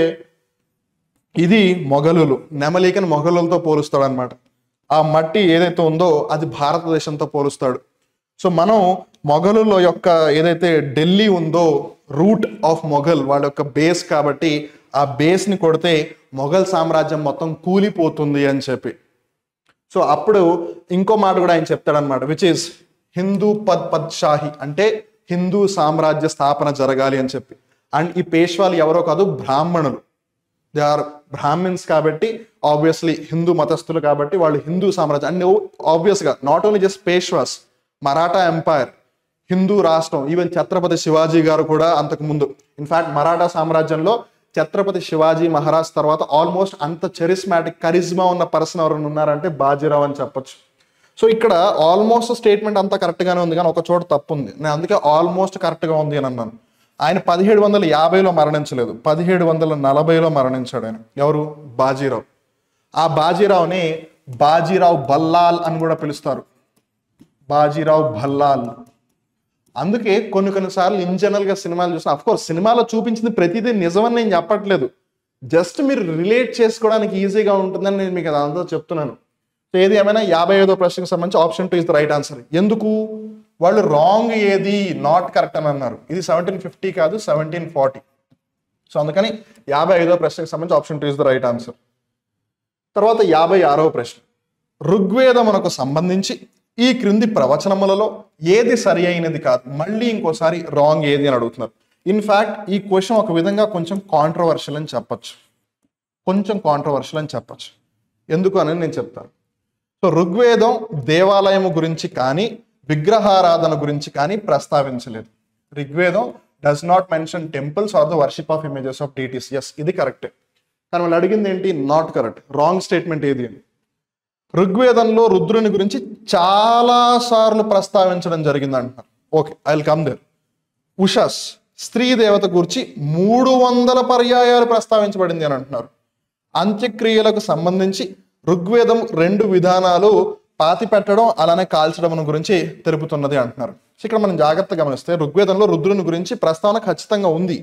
ఇది మొఘలులు నెమలికని మొఘలులతో పోలుస్తాడు అనమాట ఆ మట్టి ఏదైతే ఉందో అది భారతదేశంతో పోలుస్తాడు సో మనం మొఘలుల యొక్క ఏదైతే ఢిల్లీ ఉందో రూట్ ఆఫ్ మొఘల్ వాళ్ళ యొక్క బేస్ కాబట్టి ఆ బేస్ని కొడితే మొఘల్ సామ్రాజ్యం మొత్తం కూలిపోతుంది అని చెప్పి సో అప్పుడు ఇంకో మాట కూడా ఆయన చెప్తాడనమాట విచ్ ఇస్ హిందూ పద్ పద్ షాహి అంటే హిందూ సామ్రాజ్య స్థాపన జరగాలి అని చెప్పి అండ్ ఈ పేష్వాలు ఎవరో కాదు బ్రాహ్మణులు దే ఆర్ బ్రాహ్మిన్స్ కాబట్టి ఆబ్వియస్లీ హిందూ మతస్థులు కాబట్టి వాళ్ళు హిందూ సామ్రాజ్యం అండ్ ఆబ్వియస్గా not only just Peshwas Maratha empire Hindu రాష్ట్రం ఈవెన్ ఛత్రపతి శివాజీ గారు కూడా అంతకు ముందు ఇన్ఫాక్ట్ మరాఠా సామ్రాజ్యంలో ఛత్రపతి శివాజీ మహారాజ్ తర్వాత ఆల్మోస్ట్ అంత చెరిస్మాటిక్ కరిజ్మా ఉన్న పర్సన్ ఎవరైనా ఉన్నారంటే బాజీరావు అని చెప్పొచ్చు సో ఇక్కడ ఆల్మోస్ట్ స్టేట్మెంట్ అంతా కరెక్ట్గానే ఉంది కానీ ఒక చోట తప్పు ఉంది నేను అందుకే ఆల్మోస్ట్ కరెక్ట్గా ఉంది అని అన్నాను ఆయన పదిహేడు వందల యాభైలో మరణించలేదు పదిహేడు వందల నలభైలో మరణించాడు ఆయన ఎవరు బాజీరావు ఆ బాజీరావుని బాజీరావు బల్లాల్ అని కూడా పిలుస్తారు బాజీరావు భల్లాల్ అందుకే కొన్ని కొన్నిసార్లు ఇన్ జనరల్ గా సినిమాలు చూసిన అఫ్ కోర్స్ సినిమాలో చూపించింది ప్రతిదీ నిజమని నేను చెప్పట్లేదు జస్ట్ మీరు రిలేట్ చేసుకోవడానికి ఈజీగా ఉంటుందని నేను మీకు అదంతా చెప్తున్నాను సో ఏది ఏమైనా యాభై ఐదో ప్రశ్నకు సంబంధించి option two is the right answer ఎందుకు వాళ్ళు రాంగ్ ఏది నాట్ కరెక్ట్ అని అన్నారు ఇది సెవెంటీన్ ఫిఫ్టీ కాదు సెవెంటీన్ ఫార్టీ సో అందుకని యాభై ఐదో ప్రశ్నకు సంబంధించి option two is the right answer తర్వాత యాభై ఆరవ ప్రశ్న ఋగ్వేదమునకు సంబంధించి ఈ క్రింది ప్రవచనములలో ఏది సరి అయినది కాదు మళ్ళీ ఇంకోసారి రాంగ్ ఏది అని అడుగుతున్నారు ఇన్ఫ్యాక్ట్ ఈ క్వశ్చన్ ఒక విధంగా కొంచెం కాంట్రవర్షియల్ అని చెప్పచ్చు కొంచెం కాంట్రవర్షియల్ అని చెప్పచ్చు ఎందుకు అని నేను చెప్తాను సో ఋగ్వేదం దేవాలయము గురించి కానీ విగ్రహారాధన గురించి కానీ ప్రస్తావించలేదు ఋగ్వేదం does not mention temples or the worship of images of deities yes ఇది కరెక్టే కానీ వాళ్ళు అడిగింది ఏంటి నాట్ కరెక్ట్ రాంగ్ స్టేట్మెంట్ ఏది అని ఋగ్వేదంలో రుద్రుని గురించి చాలా సార్లు ప్రస్తావించడం జరిగింది అంటున్నారు okay I will come there Ushas స్త్రీ దేవత గురించి మూడు వందల పర్యాయాలు ప్రస్తావించబడింది అని అంటున్నారు అంత్యక్రియలకు సంబంధించి ఋగ్వేదం రెండు విధానాలు పాతి పెట్టడం అలానే కాల్చడం గురించి తెలుపుతున్నది అంటున్నారు సో ఇక్కడ మనం జాగ్రత్తగా గమనిస్తే ఋగ్వేదంలో రుద్రుని గురించి ప్రస్తావన ఖచ్చితంగా ఉంది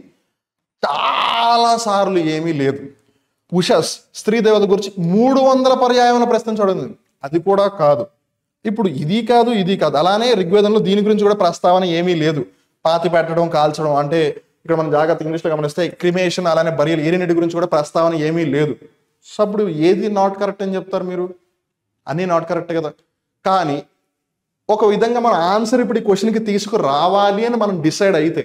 చాలా సార్లు ఏమీ లేదు ఉషస్ స్త్రీ దేవత గురించి మూడు వందల పర్యాయముల ప్రశ్నించబడింది అది కూడా కాదు ఇప్పుడు ఇది కాదు ఇది కాదు అలానే ఋగ్వేదంలో దీని గురించి కూడా ప్రస్తావన ఏమీ లేదు పాతి పెట్టడం కాల్చడం అంటే ఇక్కడ మనం జాగ్రత్త ఇంగ్లీష్లో గమనిస్తే క్రిమేషన్ అలానే బరియల్ ఏరినటి గురించి కూడా ప్రస్తావన ఏమీ లేదు సో అప్పుడు ఏది నాట్ కరెక్ట్ అని చెప్తారు మీరు అన్నీ నాట్ కరెక్ట్ కదా కానీ ఒక విధంగా మన ఆన్సర్ ఇప్పుడు ఈ క్వశ్చన్కి తీసుకురావాలి అని మనం డిసైడ్ అయితే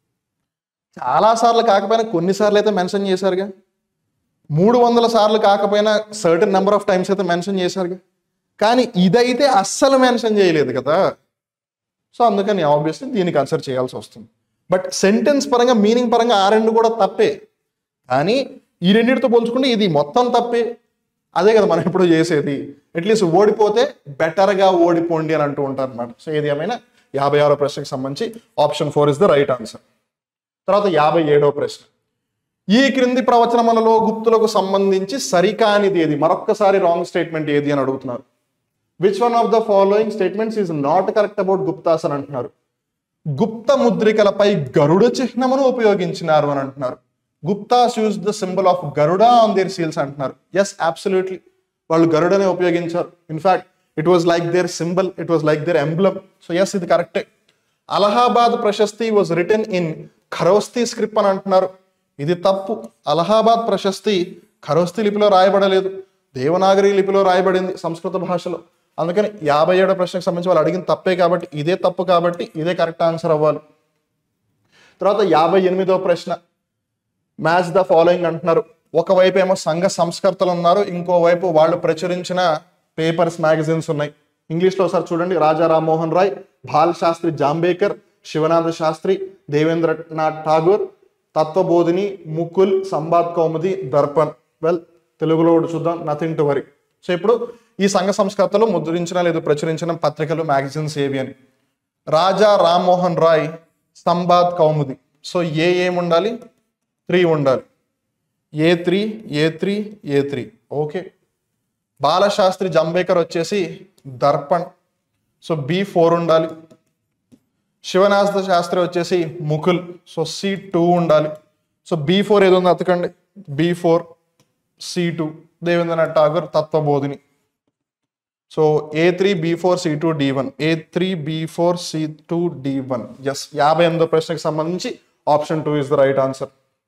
చాలా సార్లు కాకపోయినా కొన్నిసార్లు అయితే మెన్షన్ చేశారుగా మూడు వందల సార్లు కాకపోయినా సర్టన్ నెంబర్ ఆఫ్ టైమ్స్ అయితే మెన్షన్ చేశారుగా కానీ ఇదైతే అస్సలు మెన్షన్ చేయలేదు కదా సో అందుకని ఆబ్వియస్లీ దీన్ని కన్సిడర్ చేయాల్సి వస్తుంది బట్ సెంటెన్స్ పరంగా మీనింగ్ పరంగా ఆ రెండు కూడా తప్పే కానీ ఈ రెండింటితో పోల్చుకుంటే ఇది మొత్తం తప్పే అదే కదా మనం ఎప్పుడు చేసేది అట్లీస్ట్ ఓడిపోతే బెటర్గా ఓడిపోండి అని అంటూ ఉంటారు అనమాట సో ఏది ఏమైనా యాభై ఆరో ప్రశ్నకు సంబంధించి option four is the right answer తర్వాత యాభై ఏడో ప్రశ్న ఈ క్రింది ప్రవచనములలో గుప్తులకు సంబంధించి సరికానిది ఏది మరొక్కసారి రాంగ్ స్టేట్మెంట్ ఏది అని అడుగుతున్నారు which one of the following statements is not correct about Guptas అని అంటున్నారు గుప్త ముద్రికలపై గరుడ చిహ్నమును ఉపయోగించినారు అని అంటున్నారు Guptas use the symbol of Garuda on their seals అంటున్నారు ఎస్ అబ్సల్యూట్లీ వాళ్ళు గరుడనే ఉపయోగించారు in fact it was like their symbol it was like their emblem so yes ఇది కరెక్టే Allahabad prashasti was written in Kharosthi script అని అంటున్నారు ఇది తప్పు అలహాబాద్ ప్రశస్తి ఖరోస్తి లిపిలో రాయబడలేదు దేవనాగరి లిపిలో రాయబడింది సంస్కృత భాషలో అందుకని యాభై ఏడో ప్రశ్నకు సంబంధించి వాళ్ళు అడిగిన తప్పే కాబట్టి ఇదే తప్పు కాబట్టి ఇదే కరెక్ట్ ఆన్సర్ అవ్వాలి తర్వాత యాభై ఎనిమిదో ప్రశ్న మ్యాచ్ ద ఫాలోయింగ్ అంటున్నారు ఒకవైపు ఏమో సంఘ సంస్కర్తలు ఉన్నారు ఇంకోవైపు వాళ్ళు ప్రచురించిన పేపర్స్ మ్యాగజైన్స్ ఉన్నాయి ఇంగ్లీష్లో ఒకసారి చూడండి రాజా రామ్మోహన్ రాయ్ బాల్ శాస్త్రి జాంబేకర్ శివనాథ శాస్త్రి దేవేంద్రనాథ్ ఠాగూర్ తత్వబోధిని ముకుల్ సంబాద్ కౌముది దర్పణ్ వెల్ తెలుగులో కూడా చూద్దాం నథింగ్ టు వరీ సో ఇప్పుడు ఈ సంఘ సంస్కర్తలు ముద్రించిన లేదు ప్రచురించిన పత్రికలు మ్యాగజైన్స్ ఏవి అని రాజా రామ్మోహన్ రాయ్ సంబాద్ కౌముది సో ఏ ఏం ఉండాలి త్రీ ఉండాలి A three A three A three okay Balshastri Jambhekar వచ్చేసి దర్పణ్ సో బి ఫోర్ ఉండాలి శివనాథ శాస్త్రి వచ్చేసి ముకుల్ సో సి టూ ఉండాలి సో బి ఫోర్ ఏదో ఉంది అతకండి B four C two Debendranath Tagore Tattvabodhini so A three B four C two D one A three B four C two D one yes యాభై ఎనిమిదో ప్రశ్నకు సంబంధించి option two is the right answer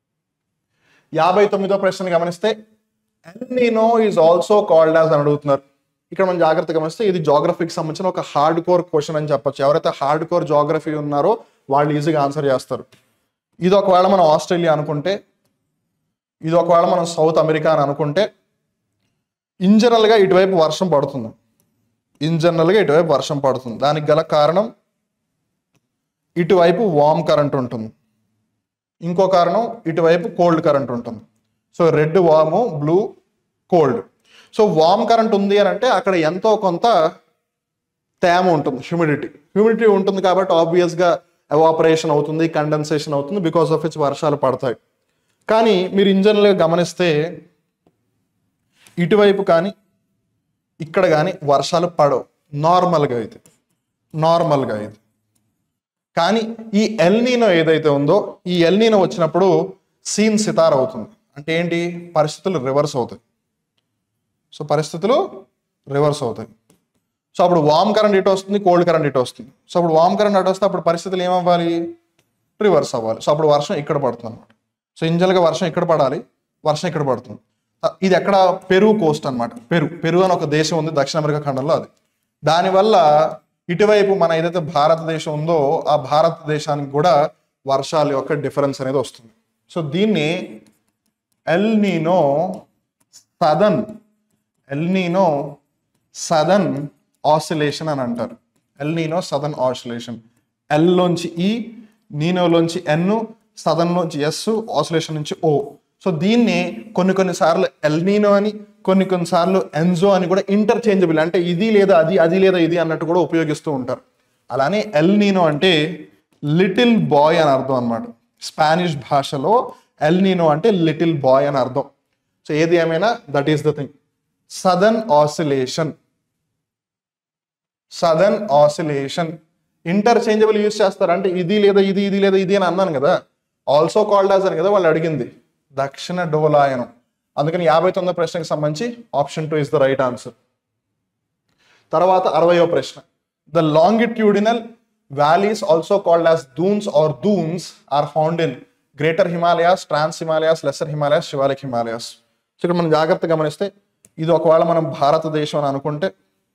యాభై తొమ్మిదో ప్రశ్న గమనిస్తే el Nino is also called as అని అడుగుతున్నారు ఇక్కడ మనం జాగ్రత్తగా గమనిస్తే ఇది జాగ్రఫీకి సంబంధించిన ఒక హార్డ్ కోర్ క్వశ్చన్ అని చెప్పొచ్చు ఎవరైతే హార్డ్ కోర్ జాగ్రఫీ ఉన్నారో వాళ్ళు ఈజీగా ఆన్సర్ చేస్తారు ఇది ఒకవేళ మనం ఆస్ట్రేలియా అనుకుంటే ఇది ఒకవేళ మనం సౌత్ అమెరికా అని అనుకుంటే ఇన్ జనరల్గా ఇటువైపు వర్షం పడుతుంది ఇన్ జనరల్గా ఇటువైపు వర్షం పడుతుంది దానికి గల కారణం ఇటువైపు వామ్ కరెంట్ ఉంటుంది ఇంకో కారణం ఇటువైపు కోల్డ్ కరెంట్ ఉంటుంది so red warm blue cold so warm current ఉంది అని అంటే అక్కడ ఎంతో కొంత తేమ ఉంటుంది హ్యూమిడిటీ హ్యూమిడిటీ ఉంటుంది కాబట్టి ఆబ్వియస్గా ఎవాపరేషన్ అవుతుంది కండెన్సేషన్ అవుతుంది బికాస్ ఆఫ్ ఇట్స్ వర్షాలు పడతాయి కానీ మీరు ఇంజన్లుగా గమనిస్తే ఇటువైపు కానీ ఇక్కడ కానీ వర్షాలు పడవు నార్మల్గా అయితే నార్మల్గా అయితే కానీ ఈ ఎల్నీనో ఏదైతే ఉందో ఈ ఎల్నీనో వచ్చినప్పుడు సీన్ సితార్ అవుతుంది అంటే ఏంటి పరిస్థితులు రివర్స్ అవుతాయి సో పరిస్థితులు రివర్స్ అవుతాయి సో అప్పుడు వామ్ కరెంట్ ఇటు వస్తుంది కోల్డ్ కరెంట్ ఇటు వస్తుంది సో అప్పుడు వామ్ కరెంట్ అటు వస్తే అప్పుడు పరిస్థితులు ఏమవ్వాలి రివర్స్ అవ్వాలి సో అప్పుడు వర్షం ఇక్కడ పడుతుంది అనమాట సో ఇంజల్గా వర్షం ఇక్కడ పడాలి వర్షం ఇక్కడ పడుతుంది ఆ, ఇది ఎక్కడ పెరు కోస్ట్ అన్నమాట పెరు పెరు అని ఒక దేశం ఉంది దక్షిణ అమెరికా ఖండంలో అది దానివల్ల ఇటువైపు మన ఏదైతే భారతదేశం ఉందో ఆ భారతదేశానికి కూడా వర్షాల యొక్క డిఫరెన్స్ అనేది వస్తుంది సో దీన్ని El Nino southern El Nino southern oscillation అని అంటారు ఎల్ నీనో సదన్ ఆసిలేషన్ ఎల్ లోంచి ఈ నీనోలోంచి ఎన్ సదన్ లోంచి ఎస్ ఆసిలేషన్ నుంచి ఓ సో దీన్ని కొన్ని కొన్ని సార్లు ఎల్ నీనో అని కొన్ని కొన్ని సార్లు ఎన్జో అని కూడా ఇంటర్చేంజబుల్ అంటే ఇది లేదా అది అది లేదా ఇది అన్నట్టు కూడా ఉపయోగిస్తూ ఉంటారు అలానే ఎల్ నీనో అంటే లిటిల్ బాయ్ అని అర్థం అన్నమాట స్పానిష్ భాషలో ఎల్ నీనో అంటే లిటిల్ బాయ్ అని అర్థం సో ఏది ఏమైనా that is the thing southern oscillation southern oscillation interchangeable use చేస్తారు అంటే ఇది లేదా ఇది ఇది లేదా ఇది అని అన్నాను కదా ఆల్సో కాల్డ్ యాజ్ అని కదా వాళ్ళు అడిగింది దక్షిణ డోలాయనం అందుకని యాభై తొమ్మిదో ప్రశ్నకి సంబంధించి option two is the right answer తర్వాత అరవయో ప్రశ్న the longitudinal valleys also called as duns are duns are found in Greater Himalayas Trans Himalayas Lesser Himalayas Shivalik Himalayas so ఇక్కడ మనం జాగ్రత్త గమనిస్తే ఇది ఒకవేళ మనం భారతదేశం అని అనుకుంటే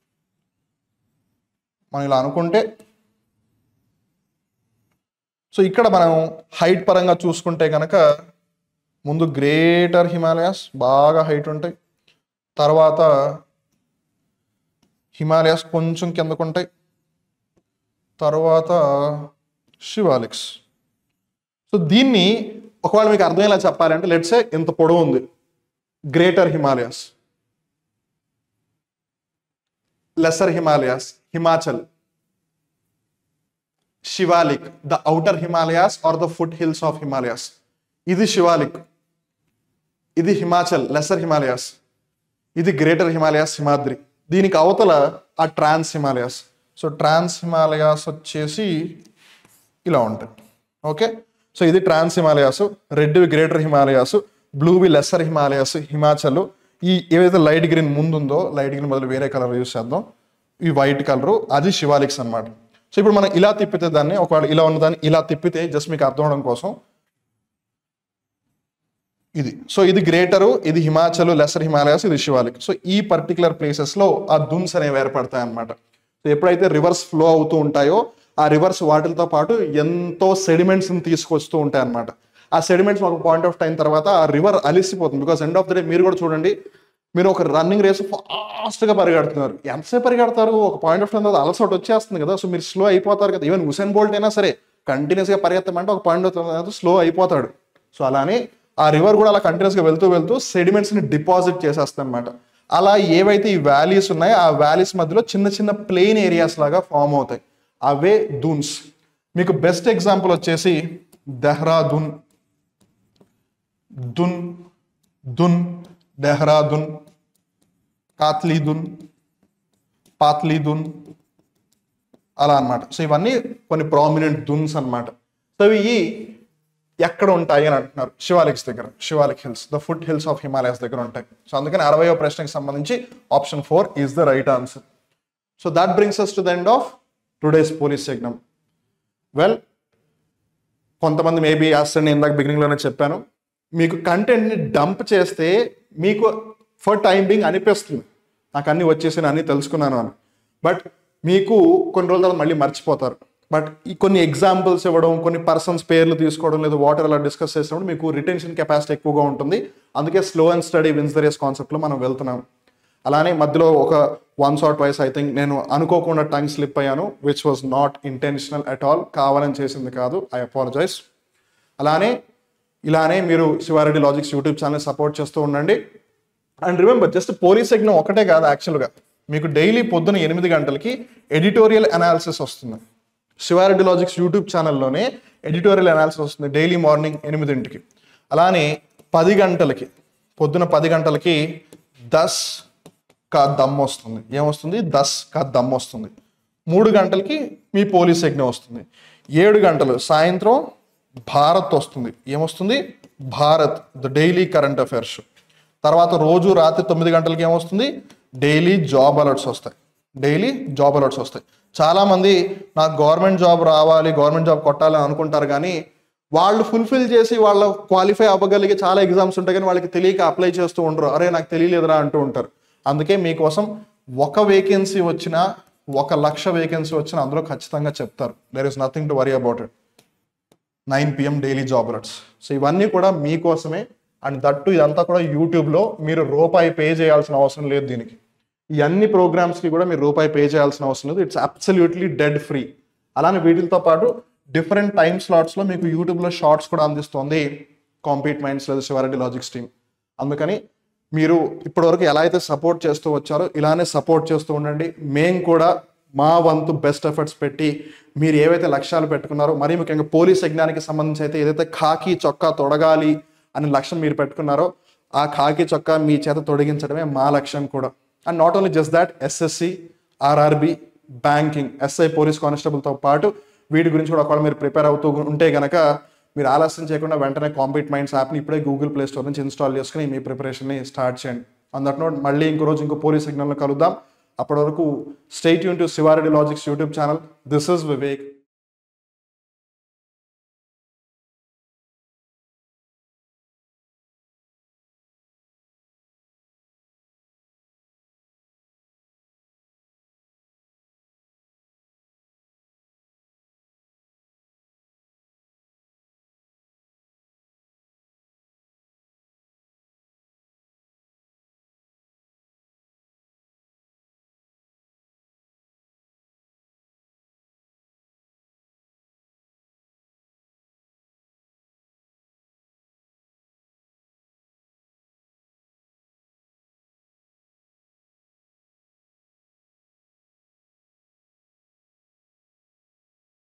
మనం ఇలా అనుకుంటే సో ఇక్కడ మనం హైట్ పరంగా చూసుకుంటే కనుక ముందు గ్రేటర్ హిమాలయాస్ బాగా హైట్ ఉంటాయి తర్వాత హిమాలయాస్ కొంచెం కిందకు ఉంటాయి తర్వాత శివాలిక్స్ సో దీన్ని ఒకవేళ మీకు అర్థమయ్యేలా చెప్పాలంటే లెట్సే ఇంత పొడవు ఉంది Greater Himalayas Lesser Himalayas Himachal Shivalik the Outer Himalayas or the foothills of Himalayas ఇది శివాలిక్ ఇది హిమాచల్ లెసర్ హిమాలయాస్ ఇది గ్రేటర్ హిమాలయాస్ హిమాద్రి దీనికి అవతల ఆ Trans Himalayas so Trans Himalayas వచ్చేసి ఇలా ఉంటాయి ఓకే సో ఇది ట్రాన్స్ హిమాలయాస్ రెడ్వి గ్రేటర్ హిమాలయాస్ బ్లూవి లెస్సర్ హిమాలయాస్ హిమాచల్ ఈ ఏవైతే లైట్ గ్రీన్ ముందుందో లైట్ గ్రీన్ బదులు వేరే కలర్ యూస్ చేద్దాం ఈ వైట్ కలర్ అది శివాలిక్స్ అన్నమాట సో ఇప్పుడు మనం ఇలా తిప్పితే దాన్ని ఒకవేళ ఇలా ఉన్నదాన్ని ఇలా తిప్పితే జస్ట్ మీకు అర్థం అవడం కోసం ఇది సో ఇది గ్రేటరు ఇది హిమాచల్ లెసర్ హిమాలయాస్ ఇది శివాలిక్ సో ఈ పర్టికులర్ ప్లేసెస్ లో ఆ దున్స్ అనేవి ఏర్పడతాయి అనమాట సో ఎప్పుడైతే రివర్స్ ఫ్లో అవుతూ ఉంటాయో ఆ రివర్స్ వాటితో పాటు ఎంతో సెడిమెంట్స్ తీసుకొస్తూ ఉంటాయి అనమాట ఆ సెడిమెంట్స్ ఒక పాయింట్ ఆఫ్ టైం తర్వాత ఆ రివర్ అలిసిపోతుంది because end of the day మీరు కూడా చూడండి మీరు ఒక రన్నింగ్ రేస్ ఫాస్ట్గా పరిగెడుతున్నారు ఎంతసేపు పరిగెడతారు ఒక పాయింట్ ఆఫ్ టైం తర్వాత అలసట వచ్చేస్తుంది కదా సో మీరు స్లో అయిపోతారు కదా ఈవెన్ హుసేన్ బోల్ట్ అయినా సరే కంటిన్యూస్గా పరిగెత్తమంటే ఒక పాయింట్ ఆఫ్ తర్వాత స్లో అయిపోతాడు సో అలానే ఆ రివర్ కూడా అలా కంటిన్యూస్గా వెళ్తూ వెళ్తూ సెడిమెంట్స్ని డిపాజిట్ చేసేస్తుంది అనమాట అలా ఏవైతే ఈ వ్యాలీస్ ఉన్నాయో ఆ వ్యాలీస్ మధ్యలో చిన్న చిన్న ప్లెయిన్ ఏరియాస్ లాగా ఫామ్ అవుతాయి అవే దూన్స్ మీకు బెస్ట్ ఎగ్జాంపుల్ వచ్చేసి దెహ్రాదూన్ దున్ దున్ డెహ్రాదున్ కాత్లీదున్ పాత్లీదున్ అలా అన్నమాట సో ఇవన్నీ కొన్ని ప్రామినెంట్ దున్స్ అన్నమాట సో ఇవి ఎక్కడ ఉంటాయి అని అంటున్నారు శివాలిక్స్ దగ్గర Shivalik hills the foothills of Himalayas దగ్గర ఉంటాయి సో అందుకని అరవయో ప్రశ్నకి సంబంధించి option four is the right answer so that brings us to the end of today's police exam well కొంతమంది మేబీ యాస్టర్ని ఇందాక బిగినింగ్లోనే చెప్పాను మీకు కంటెంట్ని డంప్ చేస్తే మీకు ఫర్ టైం బింగ్ అనిపిస్తుంది నాకు అన్ని వచ్చేసి అన్ని తెలుసుకున్నాను అని బట్ మీకు కొన్ని రోజుల తర్వాత మళ్ళీ మర్చిపోతారు బట్ ఈ కొన్ని ఎగ్జాంపుల్స్ ఇవ్వడం కొన్ని పర్సన్స్ పేర్లు తీసుకోవడం లేదా వాటర్ అలా డిస్కస్ చేసినప్పుడు మీకు రిటెన్షన్ కెపాసిటీ ఎక్కువగా ఉంటుంది అందుకే slow and steady wins the race కాన్సెప్ట్లో మనం వెళ్తున్నాం అలానే మధ్యలో ఒక once or twice I think నేను అనుకోకుండా టంగ్ స్లిప్ అయ్యాను which was not intentional at all కావాలని చేసింది కాదు ఐ అపాలజైజ్ అలానే ఇలానే మీరు Shiva Reddy logics YouTube channel support చేస్తూ ఉండండి and remember just police exam ఒకటే కాదు యాక్చువల్గా మీకు డైలీ పొద్దున ఎనిమిది గంటలకి ఎడిటోరియల్ అనాలిసిస్ వస్తుంది శివారెడ్డి లాజిక్స్ యూట్యూబ్ ఛానల్లోనే ఎడిటోరియల్ అనాలిసిస్ వస్తుంది డైలీ మార్నింగ్ ఎనిమిదింటికి అలానే పది గంటలకి పొద్దున పది గంటలకి దస్ కా దమ్ వస్తుంది ఏమొస్తుంది దస్ కా దమ్ వస్తుంది మూడు గంటలకి మీ పోలీస్ యజ్ఞం వస్తుంది ఏడు గంటలు సాయంత్రం భారత్ వస్తుంది ఏమొస్తుంది Bharat the daily current affairs తర్వాత రోజు రాత్రి తొమ్మిది గంటలకి ఏమొస్తుంది డైలీ జాబ్ అలర్ట్స్ వస్తాయి డైలీ జాబ్ అలర్ట్స్ వస్తాయి చాలా మంది నాకు గవర్నమెంట్ జాబ్ రావాలి గవర్నమెంట్ జాబ్ కొట్టాలని అనుకుంటారు కానీ వాళ్ళు ఫుల్ఫిల్ చేసి వాళ్ళ క్వాలిఫై అవ్వగలిగే చాలా ఎగ్జామ్స్ ఉంటాయి కానీ వాళ్ళకి తెలియక అప్లై చేస్తూ ఉండరు అరే నాకు తెలియలేదురా అంటూ ఉంటారు అందుకే మీకోసం ఒక వేకెన్సీ వచ్చినా ఒక లక్ష వేకెన్సీ వచ్చినా అందులో ఖచ్చితంగా చెప్తారు there is nothing to worry about it nine PM daily job alerts so ఇవన్నీ కూడా మీకోసమే అండ్ దట్టు ఇదంతా కూడా యూట్యూబ్లో మీరు రూపాయి పే చేయాల్సిన అవసరం లేదు దీనికి ఈ అన్ని ప్రోగ్రామ్స్కి కూడా మీరు రూపాయి పే చేయాల్సిన అవసరం లేదు ఇట్స్ అబ్సల్యూట్లీ డెడ్ ఫ్రీ అలానే వీటితో పాటు డిఫరెంట్ టైం స్లాట్స్లో మీకు యూట్యూబ్లో షార్ట్స్ కూడా అందిస్తుంది కాంపీట్ మైండ్స్ లేదా శివారెడ్డి లాజిక్స్ టీమ్ అందుకని మీరు ఇప్పటివరకు ఎలా అయితే సపోర్ట్ చేస్తూ వచ్చారో ఇలానే సపోర్ట్ చేస్తూ ఉండండి మేము కూడా మా వంతు బెస్ట్ ఎఫర్ట్స్ పెట్టి మీరు ఏవైతే లక్ష్యాలు పెట్టుకున్నారో మరీ ముఖ్యంగా పోలీస్ యజ్ఞానికి సంబంధించి అయితే ఏదైతే ఖాకీ చొక్కా తొడగాలి అనే లక్ష్యం మీరు పెట్టుకున్నారో ఆ ఖాకీ చొక్కా మీ చేత తొడిగించడమే మా లక్ష్యం కూడా and not only just that SSC RRB banking SI police కానిస్టేబుల్తో పాటు వీటి గురించి కూడా ఒకవేళ మీరు ప్రిపేర్ అవుతూ ఉంటే గనక మీరు ఆలస్యం చేయకుండా వెంటనే కాంపీట్ మైండ్స్ యాప్ని ఇప్పుడే గూగుల్ ప్లే స్టోర్ నుంచి ఇన్స్టాల్ చేసుకుని మీ ప్రిపరేషన్ని స్టార్ట్ చేయండి అందట్ నోట్ మళ్ళీ ఇంకో రోజు ఇంకో పోలీస్ సిగ్నల్లో కలుద్దాం అప్పటి వరకు స్టేట్ యూన్ to Shiva Reddy logics YouTube channel this is Vivek